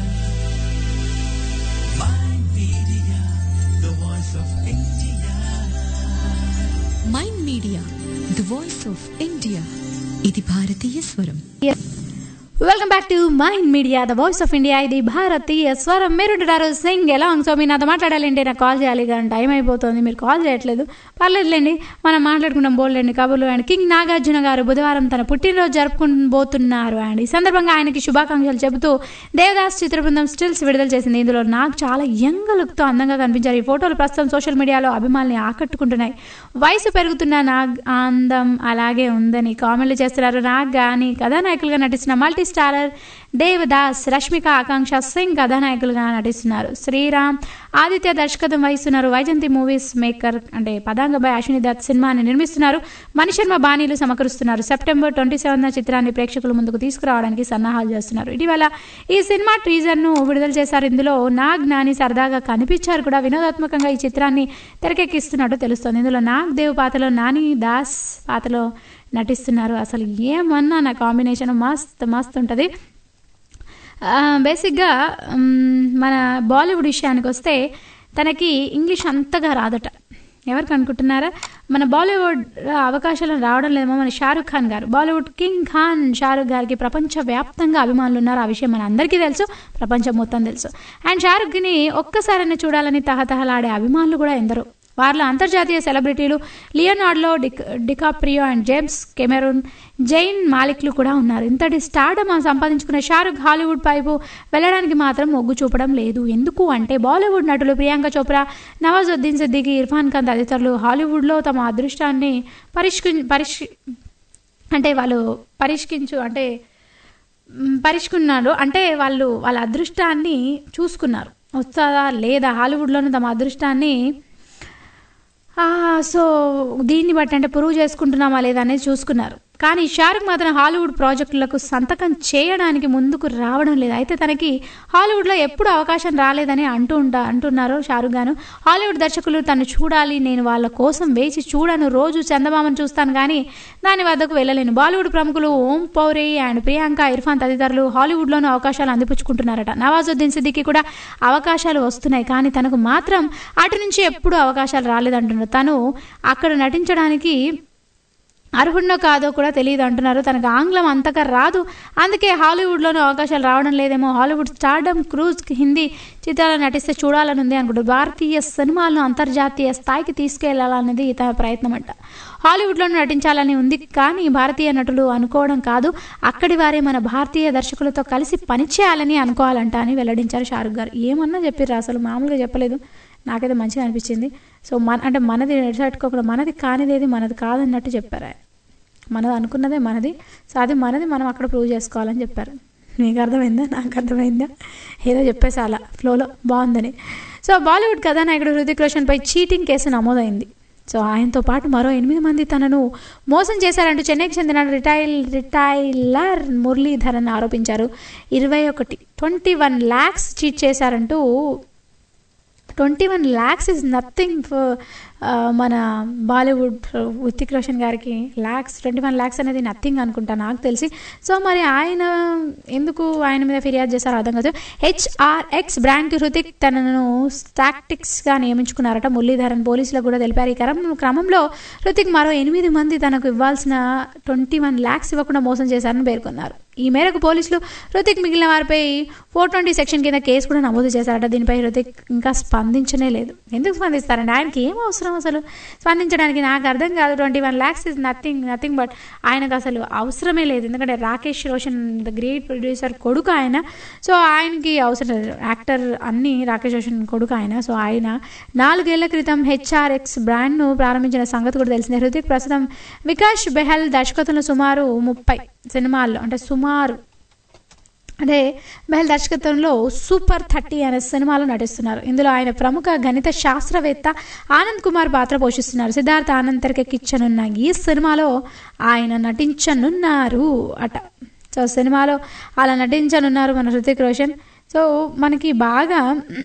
Mind Media, the voice of India. Mind media the voice of India ఇది భారతీయ స్వరం welcome back to mind media the voice of India ఇది భారతీయ స్వరం మీరు ఉంటారు సింగ్ ఎలా సో మీరు నాతో మాట్లాడాలంటే నాకు కాల్ చేయాలి కానీ టైం అయిపోతుంది మీరు కాల్ చేయట్లేదు పర్లేదులేండి మనం మాట్లాడుకున్నాం బోల్డండి కబుర్లు అండ్ కింగ్ నాగార్జున గారు బుధవారం తన పుట్టినరోజు జరుపుకుంటబోతున్నారు అండ్ ఈ సందర్భంగా ఆయనకి శుభాకాంక్షలు చెబుతూ దేవదాస్ చిత్ర బృందం స్టిల్స్ విడుదల చేసింది ఇందులో నాకు చాలా యంగ్ లుక్తో అందంగా కనిపించారు ఈ ఫోటోలు ప్రస్తుతం సోషల్ మీడియాలో అభిమానుల్ని ఆకట్టుకుంటున్నాయి వయసు పెరుగుతున్న నాగ్ అందం అలాగే ఉందని కామెంట్లు చేస్తున్నారు నాగ్ కానీ కథానాయకులుగా నటిస్తున్న మల్టీ స్టారర్ దేవదాస్ రష్మిక ఆకాంక్ష సింగ్ కథానాయకులుగా నటిస్తున్నారు శ్రీరామ్ ఆదిత్య దర్శకత్వం వహిస్తున్నారు వైజంతి మూవీస్ మేకర్ అంటే పదాంగబాయ్ అశ్విని దత్ సినిమాని నిర్మిస్తున్నారు మణిశర్మ బాణీలు సమకూరుస్తున్నారు సెప్టెంబర్ ట్వంటీ సెవెన్ చిత్రాన్ని ప్రేక్షకుల ముందుకు తీసుకురావడానికి సన్నాహాలు చేస్తున్నారు ఇటీవల ఈ సినిమా టీజర్ను విడుదల చేశారు ఇందులో నాగ్ నాని సరదాగా కనిపించారు కూడా వినోదాత్మకంగా ఈ చిత్రాన్ని తెరకెక్కిస్తున్నట్టు తెలుస్తోంది ఇందులో నాగ్ దేవ్ పాత్రలో నాని దాస్ పాత్రలో నటిస్తున్నారు అసలు ఏమన్నా నా కాంబినేషన్ మస్త్ మస్త్ ఉంటుంది బేసిక్గా మ్, మన బాలీవుడ్ విషయానికి వస్తే తనకి ఇంగ్లీష్ అంతగా రాదట ఎవరికి అనుకుంటున్నారా మన బాలీవుడ్ అవకాశాలు రావడం లేదేమో మన షారుఖ్ ఖాన్ గారు బాలీవుడ్ కింగ్ ఖాన్ షారుఖ్ గారికి ప్రపంచవ్యాప్తంగా అభిమానులు ఉన్నారు ఆ విషయం మన అందరికీ తెలుసు ప్రపంచం మొత్తం తెలుసు అండ్ షారుఖ్ని ఒక్కసారైనా చూడాలని తహతహలాడే అభిమానులు కూడా ఎందరో వారిలో అంతర్జాతీయ సెలబ్రిటీలు Leonardo Dic DiCaprio and James Cameron Zayn మాలిక్లు కూడా ఉన్నారు ఇంతటి స్టార్డమ్ సంపాదించుకున్న షారుఖ్ హాలీవుడ్ పైపు వెళ్ళడానికి మాత్రం మొగ్గు చూపడం లేదు ఎందుకు అంటే బాలీవుడ్ నటులు ప్రియాంక చోప్రా నవాజుద్దీన్ సిద్దికి ఇర్ఫాన్ ఖాన్ తదితరులు హాలీవుడ్లో తమ అదృష్టాన్ని పరిష్కి పరిష్ అంటే వాళ్ళు పరిష్కించు అంటే మ్, పరిష్కున్నారు అంటే వాళ్ళు వాళ్ళ అదృష్టాన్ని చూసుకున్నారు వస్తుందా లేదా హాలీవుడ్లోనే తమ అదృష్టాన్ని ఆ, సో దీన్ని బట్టి అంటే ప్రూవ్ చేసుకుంటున్నామా లేదా అనేది చూసుకున్నారు కానీ షారుఖ్ మాత్రం హాలీవుడ్ ప్రాజెక్టులకు సంతకం చేయడానికి ముందుకు రావడం లేదు అయితే తనకి హాలీవుడ్లో ఎప్పుడు అవకాశం రాలేదని అంటూ ఉంటా అంటున్నారు షారుఖ్ గాను హాలీవుడ్ దర్శకులు తను చూడాలి నేను వాళ్ళ కోసం వేచి చూడను రోజు చందమామను చూస్తాను కానీ దాని వద్దకు వెళ్ళలేను బాలీవుడ్ ప్రముఖులు ఓం పౌరి అండ్ ప్రియాంక ఇర్ఫాన్ తదితరులు హాలీవుడ్లోనూ అవకాశాలు అందిపుచ్చుకుంటున్నారట నవాజుద్దీన్ సిద్దికి కూడా అవకాశాలు వస్తున్నాయి కానీ తనకు మాత్రం అటు నుంచి ఎప్పుడు అవకాశాలు రాలేదంటున్నారు తను అక్కడ నటించడానికి అర్హుడినో కాదో కూడా తెలియదు అంటున్నారు తనకు ఆంగ్లం అంతగా రాదు అందుకే హాలీవుడ్లోనూ అవకాశాలు రావడం లేదేమో హాలీవుడ్ స్టార్డమ్ క్రూజ్ హిందీ చిత్రాలు నటిస్తే చూడాలని ఉంది అనుకుంటారు భారతీయ సినిమాలను అంతర్జాతీయ స్థాయికి తీసుకెళ్లాలనేది తన ప్రయత్నం అంట హాలీవుడ్లోనూ నటించాలని ఉంది కానీ భారతీయ నటులు అనుకోవడం కాదు అక్కడి వారే మన భారతీయ దర్శకులతో కలిసి పనిచేయాలని అనుకోవాలంట అని వెల్లడించారు షారుఖ్ గారు ఏమన్నా చెప్పారు అసలు మామూలుగా చెప్పలేదు నాకైతే మంచిగా అనిపించింది సో మన అంటే మనది ఎడసట్టుకోకుండా మనది కానిదేది మనది కాదన్నట్టు చెప్పారు ఆయన మనది అనుకున్నదే మనది సో అది మనది మనం అక్కడ ప్రూవ్ చేసుకోవాలని చెప్పారు మీకు అర్థమైందా నాకు అర్థమైందా ఏదో చెప్పేసి అలా ఫ్లోలో బాగుందని సో బాలీవుడ్ కథానాయకుడు హృతిక్ రోషన్పై చీటింగ్ కేసు నమోదైంది సో ఆయనతో పాటు మరో ఎనిమిది మంది తనను మోసం చేశారంటూ చెన్నైకి చెందిన రిటైల్ రిటైలర్ మురళీధరన్ ఆరోపించారు ఇరవై ఒకటి ట్వంటీ వన్ ల్యాక్స్ చీట్ చేశారంటూ twenty one lakhs is nothing for మన బాలీవుడ్ హృతిక్ రోషన్ గారికి ల్యాక్స్ ట్వంటీ వన్ ల్యాక్స్ అనేది నథింగ్ అనుకుంటా నాకు తెలిసి సో మరి ఆయన ఎందుకు ఆయన మీద ఫిర్యాదు చేశారో అర్థం కాదు హెచ్ఆర్ఎక్స్ బ్రాండ్కి హృతిక్ తనను టాక్టిక్స్గా నియమించుకున్నారట మురళీధరన్ పోలీసులకు కూడా తెలిపారు ఈ క్రమం క్రమంలో హృతిక్ మరో ఎనిమిది మంది తనకు ఇవ్వాల్సిన ట్వంటీ వన్ ల్యాక్స్ ఇవ్వకుండా మోసం చేశారని పేర్కొన్నారు ఈ మేరకు పోలీసులు హృతిక్ మిగిలిన వారిపై ఫోర్ ట్వంటీ సెక్షన్ కింద కేసు కూడా నమోదు చేశారట దీనిపై హృతిక్ ఇంకా స్పందించనే లేదు ఎందుకు స్పందిస్తారండి ఆయనకి ఏం అవసరం అసలు స్పందించడానికి నాకు అర్థం కాదు twenty one lakhs is nothing nothing but ఆయనకు అసలు అవసరమే లేదు ఎందుకంటే Rakesh Roshan the great producer కొడుకు ఆయన సో ఆయనకి అవసరం లేదు యాక్టర్ అన్ని రాకేష్ రోషన్ కొడుకు ఆయన సో ఆయన నాలుగేళ్ల క్రితం హెచ్ఆర్ఎక్స్ బ్రాండ్ను ప్రారంభించిన సంగతి కూడా తెలిసిందే హృతిక్ ప్రస్తుతం వికాష్ బెహల్ దర్శకత్వంలో సుమారు ముప్పై సినిమాల్లో అంటే సుమారు అంటే బెహల్ దర్శకత్వంలో సూపర్ థర్టీ అనే సినిమాలో నటిస్తున్నారు ఇందులో ఆయన ప్రముఖ గణిత శాస్త్రవేత్త ఆనంద్ కుమార్ పాత్ర పోషిస్తున్నారు సిద్ధార్థ ఆనంద్ తెరకెక్కించనున్న ఈ సినిమాలో ఆయన నటించనున్నారు అట సో సినిమాలో అలా నటించనున్నారు మన హృతిక్ రోషన్ సో మనకి బాగా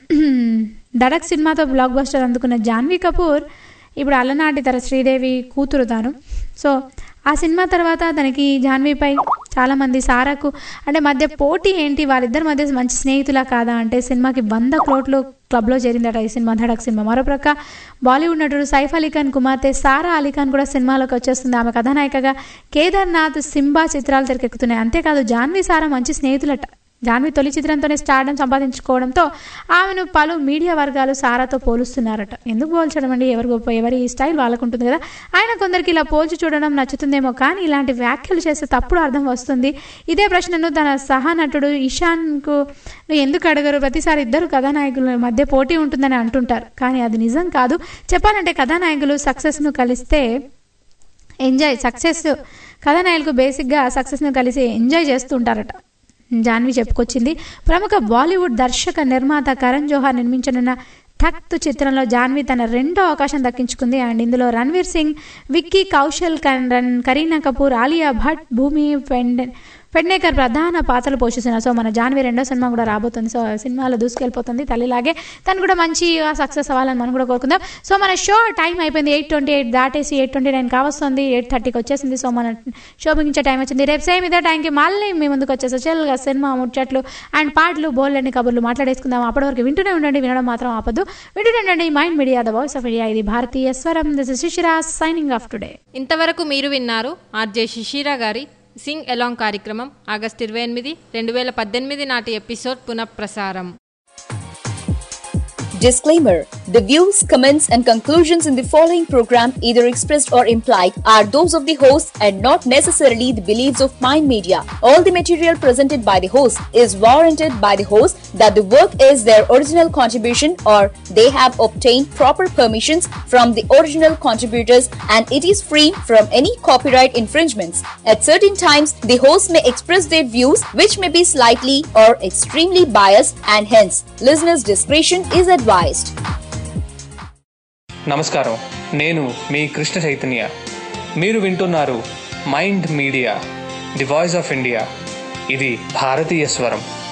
దడక్ సినిమాతో బ్లాక్ బస్టర్ అందుకున్న జాన్వీ కపూర్ ఇప్పుడు అలనాటి తర శ్రీదేవి కూతురు తాను సో ఆ సినిమా తర్వాత తనకి జాన్వీపై చాలామంది సారాకు అంటే మధ్య పోటీ ఏంటి వాళ్ళిద్దరి మధ్య మంచి స్నేహితులా కాదా అంటే సినిమాకి వంద కోట్లు క్లబ్లో చేరిందట ఈ సినిమా ధడక్ సినిమా మరోప్రక్క బాలీవుడ్ నటుడు సైఫ్ అలీఖాన్ కుమార్తె సారా అలీఖాన్ కూడా సినిమాలోకి వచ్చేస్తుంది ఆమె కథానాయికగా కేదార్నాథ్ సింబా చిత్రాలు తెరకెక్కుతున్నాయి అంతేకాదు జాన్వీ సారా మంచి స్నేహితులట జాన్వి తొలి చిత్రంతోనే స్టార్డం సంపాదించుకోవడంతో ఆమెను పలు మీడియా వర్గాలు సారాతో పోలుస్తున్నారట ఎందుకు పోల్చడం అండి ఎవరి గొప్ప ఎవరి స్టైల్ వాళ్ళకు ఉంటుంది కదా ఆయన కొందరికి ఇలా పోల్చి చూడడం నచ్చుతుందేమో కానీ ఇలాంటి వ్యాఖ్యలు చేస్తే తప్పుడు అర్థం వస్తుంది ఇదే ప్రశ్నను తన సహనటుడు ఇషాన్కు నువ్వు ఎందుకు అడగరు ప్రతిసారి ఇద్దరు కథానాయకుల మధ్య పోటీ ఉంటుందని అంటుంటారు కానీ అది నిజం కాదు చెప్పాలంటే కథానాయకులు సక్సెస్ను కలిస్తే ఎంజాయ్ సక్సెస్ కథానాయకులకు బేసిక్గా సక్సెస్ను కలిసి ఎంజాయ్ చేస్తుంటారట జాన్వి చెప్పుకొచ్చింది ప్రముఖ బాలీవుడ్ దర్శక నిర్మాత కరణ్ జోహార్ నిర్మించనున్న తఖ్త్ చిత్రంలో జాన్వి తన రెండో అవకాశం దక్కించుకుంది అండ్ ఇందులో రణ్వీర్ సింగ్ విక్కీ కౌశల్ కరణ్ కరీనా కపూర్ ఆలియా భట్ భూమి పెండెన్ పెడ్నేకర్ ప్రధాన పాత్రలు పోషిస్తున్నారు సో మన జాన్వి రెండో సినిమా కూడా రాబోతుంది సో సినిమాలో దూసుకెళ్ళిపోతుంది తల్లిలాగే తను కూడా మంచిగా సక్సెస్ అవ్వాలని మనం కూడా కోరుకుందాం సో మన షో టైం అయిపోయింది ఎయిట్ ట్వంటీ ఎయిట్ దాటేసి ఎయిట్ ట్వంటీ నైన్ కావస్తుంది ఎయిట్ థర్టీకి వచ్చేసింది సో మన షో ముగించే టైం వచ్చింది రేపు సేమ్ ఇదే టైంకి మళ్ళీ మీ ముందుకు వచ్చేసి చెల్గా సినిమా ముచ్చట్లు అండ్ పాటలు బోల్డ్ కబుర్లు మాట్లాడేసుకుందాం అప్పటి వరకు వింటూనే ఉండండి వినడం మాత్రం ఆపదు వింటూనే ఉండండి mind media the voice of India ఇది భారతీయ స్వరం this is Shishira signing off today ఇంతవరకు మీరు విన్నారు ఆర్జే శిశిరా గారి సింగ్ ఎలాంగ్ కార్యక్రమం ఆగస్టు ఇరవై ఎనిమిది రెండు వేల పద్దెనిమిది నాటి ఎపిసోడ్ పునఃప్రసారం Disclaimer The views, comments, and conclusions in the following program, either expressed or implied, are those of the host and not necessarily the beliefs of Mind Media. All the material presented by the host is warranted by the host that the work is their original contribution or they have obtained proper permissions from the original contributors and it is free from any copyright infringements. At certain times, the host may express their views which may be slightly or extremely biased and hence listeners' discretion is advised. నమస్కారం నేను మీ కృష్ణ చైతన్య మీరు వింటున్నారు mind media the voice of India ఇది భారతీయ స్వరం